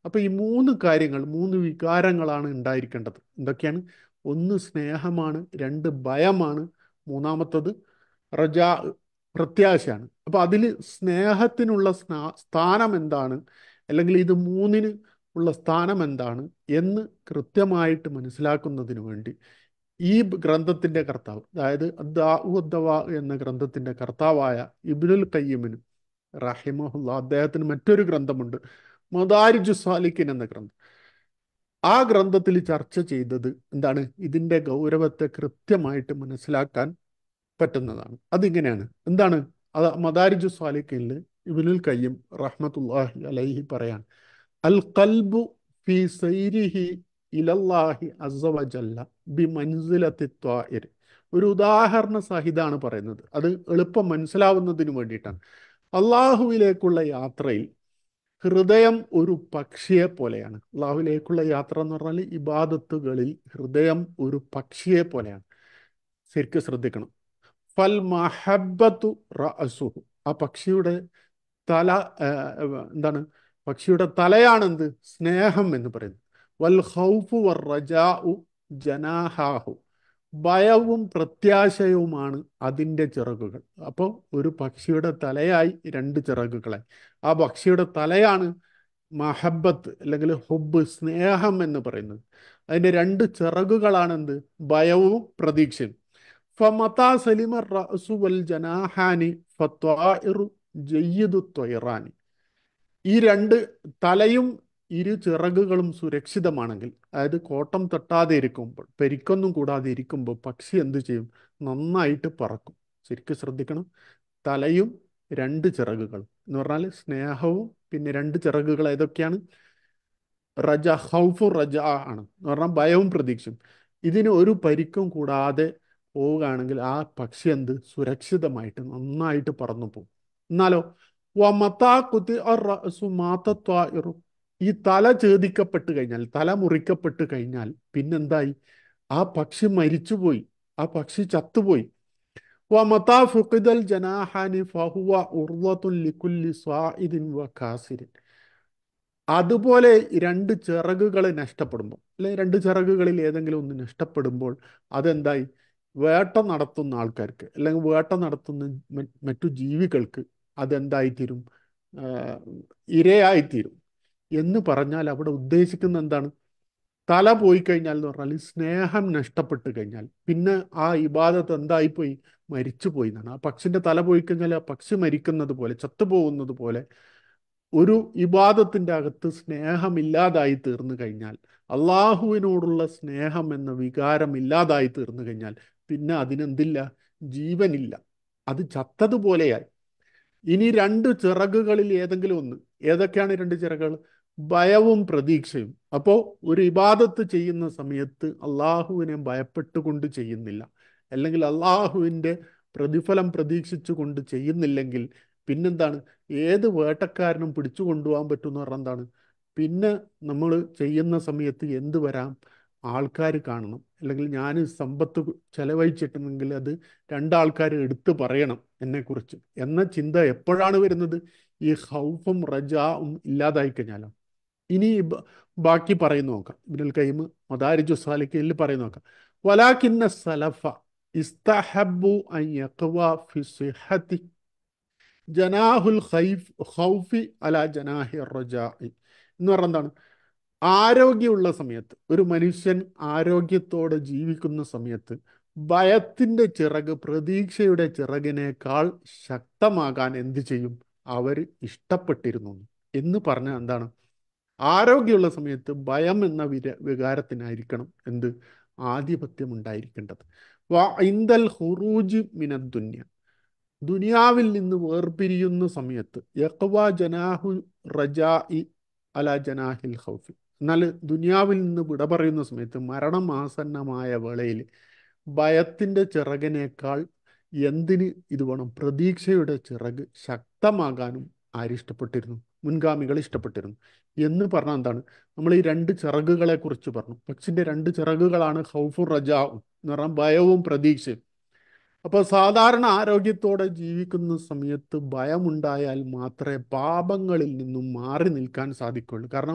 അപ്പോൾ ഈ മൂന്ന് കാര്യങ്ങൾ മൂന്ന് വികാരങ്ങളാണ് ഉണ്ടായിരിക്കേണ്ടത് എന്തൊക്കെയാണ് ഒന്ന് സ്നേഹമാണ് രണ്ട് ഭയമാണ് മൂന്നാമത്തത് റജാ പ്രത്യാശയാണ് അപ്പോൾ അതിൽ സ്നേഹത്തിനുള്ള സ്ഥാനം എന്താണ് അല്ലെങ്കിൽ ഇത് മൂന്നിന് ഉള്ള സ്ഥാനം എന്താണ് എന്ന് കൃത്യമായിട്ട് മനസ്സിലാക്കുന്നതിന് വേണ്ടി ഈ ഗ്രന്ഥത്തിൻ്റെ കർത്താവ് അതായത് ദാഉദ്ദവ എന്ന ഗ്രന്ഥത്തിൻ്റെ കർത്താവായ ഇബിനുൽ കയ്യമിന് റഹിമഹുല്ല അദ്ദേഹത്തിന് മറ്റൊരു ഗ്രന്ഥമുണ്ട് മദാരിജു സാലിക്കിൻ എന്ന ഗ്രന്ഥം ആ ഗ്രന്ഥത്തിൽ ചർച്ച ചെയ്തത് എന്താണ് ഇതിൻ്റെ ഗൗരവത്തെ കൃത്യമായിട്ട് മനസ്സിലാക്കാൻ പറ്റുന്നതാണ് അതിങ്ങനെയാണ് എന്താണ് അത് മദാരിജു സാലിക്കിൽ ഇബിനുൽ കയ്യം റഹ്മത്തുല്ലാഹി അലൈഹി പറയാൻ അൽ കൽബു ഫി സൈരിഹി ഇലല്ലാഹി അസവജല്ല ബി മൻസിലത്തി ത്വാഇർ ഒരു ഉദാഹരണ സഹിതാണ് പറയുന്നത് അത് എളുപ്പം മനസ്സിലാവുന്നതിന് വേണ്ടിയിട്ടാണ് അള്ളാഹുവിലേക്കുള്ള യാത്രയിൽ ഹൃദയം ഒരു പക്ഷിയെ പോലെയാണ് അള്ളാഹുവിലേക്കുള്ള യാത്ര എന്ന് പറഞ്ഞാൽ ഇബാദത്തുകളിൽ ഹൃദയം ഒരു പക്ഷിയെ പോലെയാണ് ശരിക്കും ശ്രദ്ധിക്കണം ഫൽ മഹബത്തു റഅസുഹു ആ പക്ഷിയുടെ തല എന്താണ് പക്ഷിയുടെ തലയാണെന്ത് സ്നേഹം എന്ന് പറയുന്നത് വൽ ഹൗഫു വർ റജാഉ ജനാഹാഹു ഭയവും പ്രത്യാശയുമാണ് അതിൻ്റെ ചിറകുകൾ അപ്പോൾ ഒരു പക്ഷിയുടെ തലയായി രണ്ട് ചിറകുകളായി ആ പക്ഷിയുടെ തലയാണ് മഹബത്ത് അല്ലെങ്കിൽ ഹുബ് സ്നേഹം എന്ന് പറയുന്നത് അതിൻ്റെ രണ്ട് ചിറകുകളാണ് എന്ത് ഭയവും പ്രതീക്ഷയും ഫമതാ സലിമ റഅസു വൽ ജനാഹാനി ഫത്വാഇറു ജയ്യിദു ത്വയറാനി ഈ രണ്ട് തലയും ഇരു ചിറകുകളും സുരക്ഷിതമാണെങ്കിൽ അതായത് കോട്ടം തട്ടാതെ ഇരിക്കുമ്പോൾ പെരിക്കൊന്നും കൂടാതെ ഇരിക്കുമ്പോൾ പക്ഷി എന്ത് ചെയ്യും നന്നായിട്ട് പറക്കും ശരിക്കും ശ്രദ്ധിക്കണം തലയും രണ്ട് ചിറകുകളും എന്ന് പറഞ്ഞാൽ സ്നേഹവും പിന്നെ രണ്ട് ചിറകുകൾ ഏതൊക്കെയാണ് റജ ഹൗഫു റജ ആണ് എന്ന് പറഞ്ഞാൽ ഭയവും പ്രതീക്ഷയും ഇതിന് ഒരു പരിക്കും കൂടാതെ പോവുകയാണെങ്കിൽ ആ പക്ഷി എന്ത് സുരക്ഷിതമായിട്ട് നന്നായിട്ട് പറന്നു പോകും എന്നാലോ വമത്താ കുത്തി മാത്തത്വായിറു ഈ തല ഛേദിക്കപ്പെട്ട് കഴിഞ്ഞാൽ തല മുറിക്കപ്പെട്ട് കഴിഞ്ഞാൽ പിന്നെന്തായി ആ പക്ഷി മരിച്ചുപോയി ആ പക്ഷി ചത്തുപോയി വമത്താ ഫുഖിദൽ ജനാഹാനി ഫഹുവ ഉർവത്തുൻ ലിക്കുല്ലി സ്വാഇദിൻ വ കാസിരിൻ അതുപോലെ രണ്ട് ചിറകുകൾ നഷ്ടപ്പെടുമ്പോൾ അല്ലെ രണ്ട് ചിറകുകളിൽ ഏതെങ്കിലും ഒന്ന് നഷ്ടപ്പെടുമ്പോൾ അതെന്തായി വേട്ട നടത്തുന്ന ആൾക്കാർക്ക് അല്ലെങ്കിൽ വേട്ട നടത്തുന്ന മറ്റു ജീവികൾക്ക് അതെന്തായിത്തീരും ഇരയായിത്തീരും എന്ന് പറഞ്ഞാൽ അവിടെ ഉദ്ദേശിക്കുന്ന എന്താണ് തല പോയി കഴിഞ്ഞാൽ എന്ന് പറഞ്ഞാൽ സ്നേഹം നഷ്ടപ്പെട്ട് കഴിഞ്ഞാൽ പിന്നെ ആ ഇബാദത്ത് എന്തായിപ്പോയി മരിച്ചുപോയി എന്നാണ് ആ പക്ഷിൻ്റെ തല പോയി കഴിഞ്ഞാൽ ആ പക്ഷി മരിക്കുന്നത് പോലെ ചത്തുപോകുന്നത് പോലെ ഒരു ഇബാദത്തിൻ്റെ അകത്ത് സ്നേഹമില്ലാതായി തീർന്നു കഴിഞ്ഞാൽ അള്ളാഹുവിനോടുള്ള സ്നേഹം എന്ന വികാരം ഇല്ലാതായി തീർന്നു കഴിഞ്ഞാൽ പിന്നെ അതിനെന്തില്ല ജീവനില്ല അത് ചത്തതുപോലെയായി ഇനി രണ്ട് ചിറകുകളിൽ ഏതെങ്കിലും ഒന്ന് ഏതൊക്കെയാണ് രണ്ട് ചിറകുകൾ ഭയവും പ്രതീക്ഷയും അപ്പോൾ ഒരു ഇബാദത്ത് ചെയ്യുന്ന സമയത്ത് അള്ളാഹുവിനെ ഭയപ്പെട്ടുകൊണ്ട് ചെയ്യുന്നില്ല അല്ലെങ്കിൽ അള്ളാഹുവിൻ്റെ പ്രതിഫലം പ്രതീക്ഷിച്ചുകൊണ്ട് ചെയ്യുന്നില്ലെങ്കിൽ പിന്നെന്താണ് ഏത് വേട്ടക്കാരനും പിടിച്ചു കൊണ്ടുപോകാൻ പറ്റുമെന്ന് പറഞ്ഞാൽ എന്താണ് പിന്നെ നമ്മൾ ചെയ്യുന്ന സമയത്ത് എന്ത് വരാം ആൾക്കാർ കാണണം അല്ലെങ്കിൽ ഞാൻ സമ്പത്ത് ചെലവഴിച്ചിട്ടുണ്ടെങ്കിൽ അത് രണ്ടാൾക്കാർ എടുത്തു പറയണം എന്നെക്കുറിച്ച് എന്ന ചിന്ത എപ്പോഴാണ് വരുന്നത് ഈ ഹൗഫും റജാവും ഇല്ലാതായി കഴിഞ്ഞാലോ ഇനി ബാക്കി പറയുന്നു നോക്കാം ഇബിനുൽ കൈമ് മദാരിജു സാലിക്കയിൽ പറയുന്നു നോക്കാം വലാക്കിന്ന സലഫ ഇസ്തഹബു അൻ യഖ്വ ഫി സിഹത്തി ജനാഹുൽ ഖൈഫ് ഖൗഫി അല ജനാഹി റജാഇ എന്ന് പറഞ്ഞാൽ എന്താണ് ആരോഗ്യമുള്ള സമയത്ത് ഒരു മനുഷ്യൻ ആരോഗ്യത്തോടെ ജീവിക്കുന്ന സമയത്ത് ഭയത്തിൻ്റെ ചിറക് പ്രതീക്ഷയുടെ ചിറകിനേക്കാൾ ശക്തമാകാൻ എന്ത് ചെയ്യും അവർ ഇഷ്ടപ്പെട്ടിരുന്നു എന്ന് പറഞ്ഞാൽ എന്താണ് ആരോഗ്യമുള്ള സമയത്ത് ഭയം എന്ന വിര വികാരത്തിനായിരിക്കണം എന്ത് ആധിപത്യം ഉണ്ടായിരിക്കേണ്ടത് വാ ഇന്ദൽ ഹുറൂജ് മിനദ്ദുന്യ ദുനിയാവിൽ നിന്ന് വേർപിരിയുന്ന സമയത്ത് യക്വ ജനാഹു റജാഇ അല ജനാഹിൽ ഹൗഫി എന്നാൽ ദുനിയാവിൽ നിന്ന് വിട പറയുന്ന സമയത്ത് മരണം ആസന്നമായ വേളയിൽ ഭയത്തിൻ്റെ ചിറകിനേക്കാൾ എന്തിന് ഇത് വേണം പ്രതീക്ഷയുടെ ചിറക് ശക്തമാകാനും ആരിഷ്ടപ്പെട്ടിരുന്നു മുൻഗാമികൾ ഇഷ്ടപ്പെട്ടിരുന്നു എന്ന് പറഞ്ഞാൽ എന്താണ് നമ്മൾ ഈ രണ്ട് ചിറകുകളെ കുറിച്ച് പറഞ്ഞു പക്ഷിൻ്റെ രണ്ട് ചിറകുകളാണ് ഹൗഫുർ റജാവും എന്ന് പറഞ്ഞാൽ ഭയവും പ്രതീക്ഷയും അപ്പോൾ സാധാരണ ആരോഗ്യത്തോടെ ജീവിക്കുന്ന സമയത്ത് ഭയമുണ്ടായാൽ മാത്രമേ പാപങ്ങളിൽ നിന്നും മാറി നിൽക്കാൻ സാധിക്കുള്ളൂ കാരണം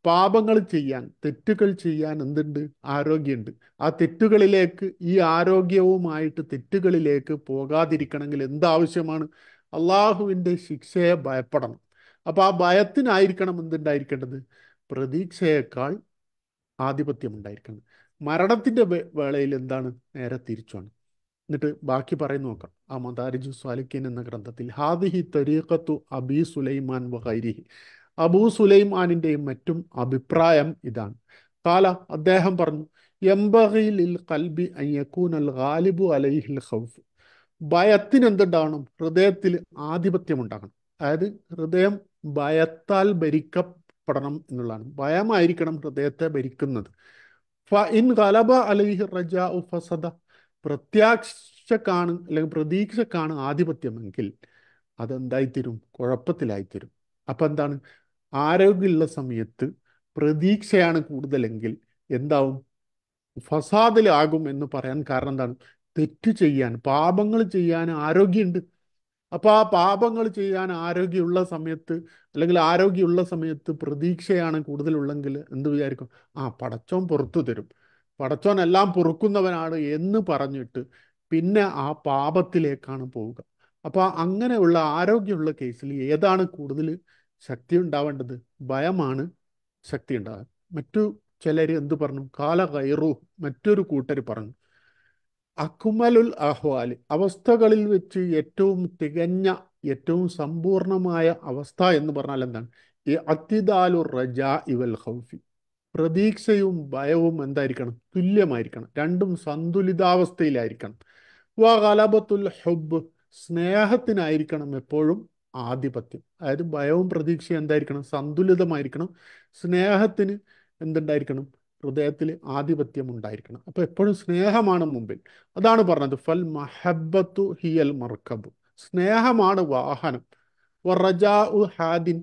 പാപങ്ങൾ ചെയ്യാൻ തെറ്റുകൾ ചെയ്യാൻ എന്തുണ്ട് ആരോഗ്യമുണ്ട് ആ തെറ്റുകളിലേക്ക് ഈ ആരോഗ്യവുമായിട്ട് തെറ്റുകളിലേക്ക് പോകാതിരിക്കണമെങ്കിൽ എന്താവശ്യമാണ് അള്ളാഹുവിൻ്റെ ശിക്ഷയെ ഭയപ്പെടണം അപ്പോൾ ആ ഭയത്തിനായിരിക്കണം എന്തുണ്ടായിരിക്കേണ്ടത് പ്രതീക്ഷയേക്കാൾ ആധിപത്യം ഉണ്ടായിരിക്കണം മരണത്തിൻ്റെ വേളയിൽ എന്താണ് നേരെ തിരിച്ചാണ് എന്നിട്ട് ബാക്കി പറയുന്നു നോക്കാം ആ മദാരിജു സാലിക്കീൻ എന്ന ഗ്രന്ഥത്തിൽ ഹാദിഹി തരീഖത്തു അബി സുലൈമാൻ വഹൈരിഹി അബൂ സുലൈമാനിൻ്റെയും മറ്റും അഭിപ്രായം ഇതാണ് കാല അദ്ദേഹം പറഞ്ഞു എംബഹിലിൽ കൽബി അയ്യക്കൂൻ അൽ ഗാലിബു അലൈഹിൽ ഖൗഫ് ഭയത്തിന് എന്തുണ്ടാവണം ഹൃദയത്തിൽ ആധിപത്യം ഉണ്ടാകണം അതായത് ഹൃദയം ഭയത്താൽ ഭരിക്കപ്പെടണം എന്നുള്ളതാണ് ഭയമായിരിക്കണം ഹൃദയത്തെ ഭരിക്കുന്നത് ഫ ഇൻ ഗലബ അലൈഹി റജാ ഫസദ പ്രത്യാക്ഷക്കാണ് അല്ലെങ്കിൽ പ്രതീക്ഷക്കാണ് ആധിപത്യമെങ്കിൽ അതെന്തായിത്തരും കുഴപ്പത്തിലായിത്തരും അപ്പം എന്താണ് ആരോഗ്യമുള്ള സമയത്ത് പ്രതീക്ഷയാണ് കൂടുതലെങ്കിൽ എന്താവും ഫസാദിലാകും എന്ന് പറയാൻ കാരണം എന്താണ് തെറ്റ് ചെയ്യാൻ പാപങ്ങൾ ചെയ്യാൻ ആരോഗ്യമുണ്ട് അപ്പോൾ ആ പാപങ്ങൾ ചെയ്യാൻ ആരോഗ്യമുള്ള സമയത്ത് അല്ലെങ്കിൽ ആരോഗ്യമുള്ള സമയത്ത് പ്രതീക്ഷയാണ് കൂടുതലുള്ളെങ്കിൽ എന്ത് വിചാരിക്കും ആ പടച്ചോൻ പുറത്തു തരും പടച്ചോൻ എല്ലാം പൊറുക്കുന്നവനാണ് എന്ന് പറഞ്ഞിട്ട് പിന്നെ ആ പാപത്തിലേക്കാണ് പോവുക അപ്പോൾ അങ്ങനെയുള്ള ആരോഗ്യമുള്ള കേസിൽ ഏതാണ് കൂടുതൽ ശക്തി ഉണ്ടാവേണ്ടത് ഭയമാണ് ശക്തി ഉണ്ടാകുക മറ്റു ചിലർ എന്ത് പറഞ്ഞു കാല കയറു മറ്റൊരു കൂട്ടർ പറഞ്ഞു അക്കുമലുൽ അഹ്വാല് അവസ്ഥകളിൽ വെച്ച് ഏറ്റവും തികഞ്ഞ ഏറ്റവും സമ്പൂർണമായ അവസ്ഥ എന്ന് പറഞ്ഞാൽ എന്താണ് ഈ അത്തിദാലു റജാ ഇവൽ ഹൗഫി പ്രതീക്ഷയും ഭയവും എന്തായിരിക്കണം തുല്യമായിരിക്കണം രണ്ടും സന്തുലിതാവസ്ഥയിലായിരിക്കണം വ ഗലബത്തുൽ ഹുബ് സ്നേഹത്തിനായിരിക്കണം എപ്പോഴും ആധിപത്യം അതായത് ഭയവും പ്രതീക്ഷയും എന്തായിരിക്കണം സന്തുലിതമായിരിക്കണം സ്നേഹത്തിന് എന്തുണ്ടായിരിക്കണം ഹൃദയത്തിൽ ആധിപത്യം ഉണ്ടായിരിക്കണം അപ്പോൾ എപ്പോഴും സ്നേഹമാണ് മുമ്പിൽ അതാണ് പറഞ്ഞത് ഫൽ മഹബത്തു ഹിയൽ മർക്കബ് സ്നേഹമാണ് വാഹനം റജാ ഉ ഹാദിൻ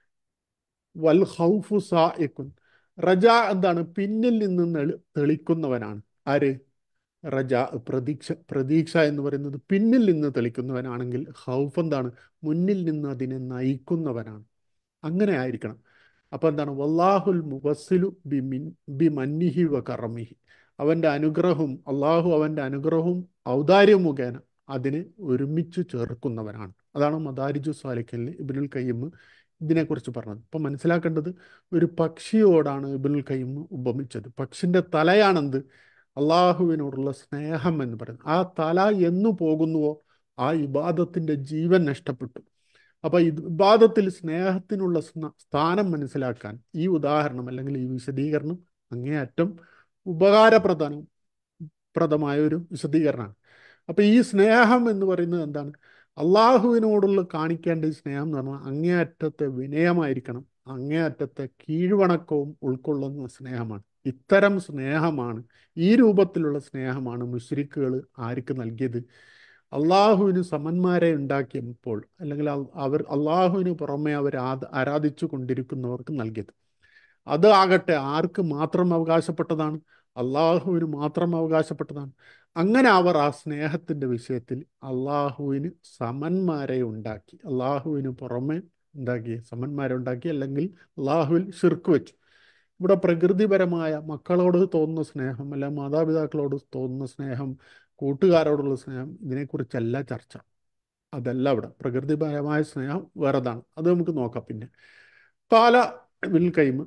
വൽ ഹൗഫു സായിക്കുൻ റജ എന്താണ് പിന്നിൽ നിന്ന് നെളി തെളിക്കുന്നവനാണ് ആര് റജ പ്രതീക്ഷ പ്രതീക്ഷ എന്ന് പറയുന്നത് പിന്നിൽ നിന്ന് തെളിക്കുന്നവനാണെങ്കിൽ ഹൗഫ് എന്താണ് മുന്നിൽ നിന്ന് അതിനെ നയിക്കുന്നവനാണ് അങ്ങനെ ആയിരിക്കണം അപ്പോൾ എന്താണ് വല്ലാഹുൽ മുവസ്സിലു ബി മിൻ ബി മന്നിഹി വ കറമിഹി അവൻ്റെ അനുഗ്രഹവും അള്ളാഹു അവൻ്റെ അനുഗ്രഹവും ഔദാര്യം മുഖേന അതിനെ ഒരുമിച്ച് ചേർക്കുന്നവനാണ് അതാണ് മദാരിജു സാലിക്കലിൽ ഇബിനുൽ കയ്യമ്മ് ഇതിനെക്കുറിച്ച് പറഞ്ഞത് ഇപ്പം മനസ്സിലാക്കേണ്ടത് ഒരു പക്ഷിയോടാണ് ഇബിനുൽ കയ്യമ്മ് ഉപമിച്ചത് പക്ഷിൻ്റെ തലയാണെന്ത് അള്ളാഹുവിനോടുള്ള സ്നേഹം എന്ന് പറയുന്നത് ആ തല എന്നു പോകുന്നുവോ ആ ഇബാദത്തിൻ്റെ ജീവൻ നഷ്ടപ്പെട്ടു അപ്പോൾ ഇബാദത്തിൽ സ്നേഹത്തിനുള്ള സ്ഥാനം മനസ്സിലാക്കാൻ ഈ ഉദാഹരണം അല്ലെങ്കിൽ ഈ വിശദീകരണം അങ്ങേയറ്റം ഉപകാരപ്രദം പ്രദമായ ഒരു വിശദീകരണമാണ് അപ്പോൾ ഈ സ്നേഹം എന്ന് പറയുന്നത് എന്താണ് അള്ളാഹുവിനോടുള്ള കാണിക്കേണ്ട ഈ സ്നേഹം എന്ന് പറഞ്ഞാൽ അങ്ങേയറ്റത്തെ വിനയമായിരിക്കണം അങ്ങേയറ്റത്തെ കീഴ്വണക്കവും ഉൾക്കൊള്ളുന്ന സ്നേഹമാണ് ഇത്തരം സ്നേഹമാണ് ഈ രൂപത്തിലുള്ള സ്നേഹമാണ് മുശ്രിക്കുകൾ ആർക്ക് നൽകിയത് അള്ളാഹുവിന് സമന്മാരെ ഉണ്ടാക്കിയപ്പോൾ അല്ലെങ്കിൽ അവർ അള്ളാഹുവിന് പുറമെ അവർ ആരാധിച്ചു കൊണ്ടിരിക്കുന്നവർക്ക് നൽകിയത് അത് ആകട്ടെ ആർക്ക് മാത്രം അവകാശപ്പെട്ടതാണ് അള്ളാഹുവിന് മാത്രം അവകാശപ്പെട്ടതാണ് അങ്ങനെ അവർ ആ സ്നേഹത്തിൻ്റെ വിഷയത്തിൽ അള്ളാഹുവിന് സമന്മാരെ ഉണ്ടാക്കി അള്ളാഹുവിന് പുറമെ ഉണ്ടാക്കി സമന്മാരെ ഉണ്ടാക്കി അല്ലെങ്കിൽ അള്ളാഹുവിൽ ഷിർക്ക് വെച്ചു ഇവിടെ പ്രകൃതിപരമായ മക്കളോട് തോന്നുന്ന സ്നേഹം അല്ല മാതാപിതാക്കളോട് തോന്നുന്ന സ്നേഹം കൂട്ടുകാരോടുള്ള സ്നേഹം ഇതിനെക്കുറിച്ചല്ല ചർച്ച അതല്ല ഇവിടെ പ്രകൃതിപരമായ സ്നേഹം വേറെതാണ് അത് നമുക്ക് നോക്കാം പിന്നെ കാല വിൽ കൈമ്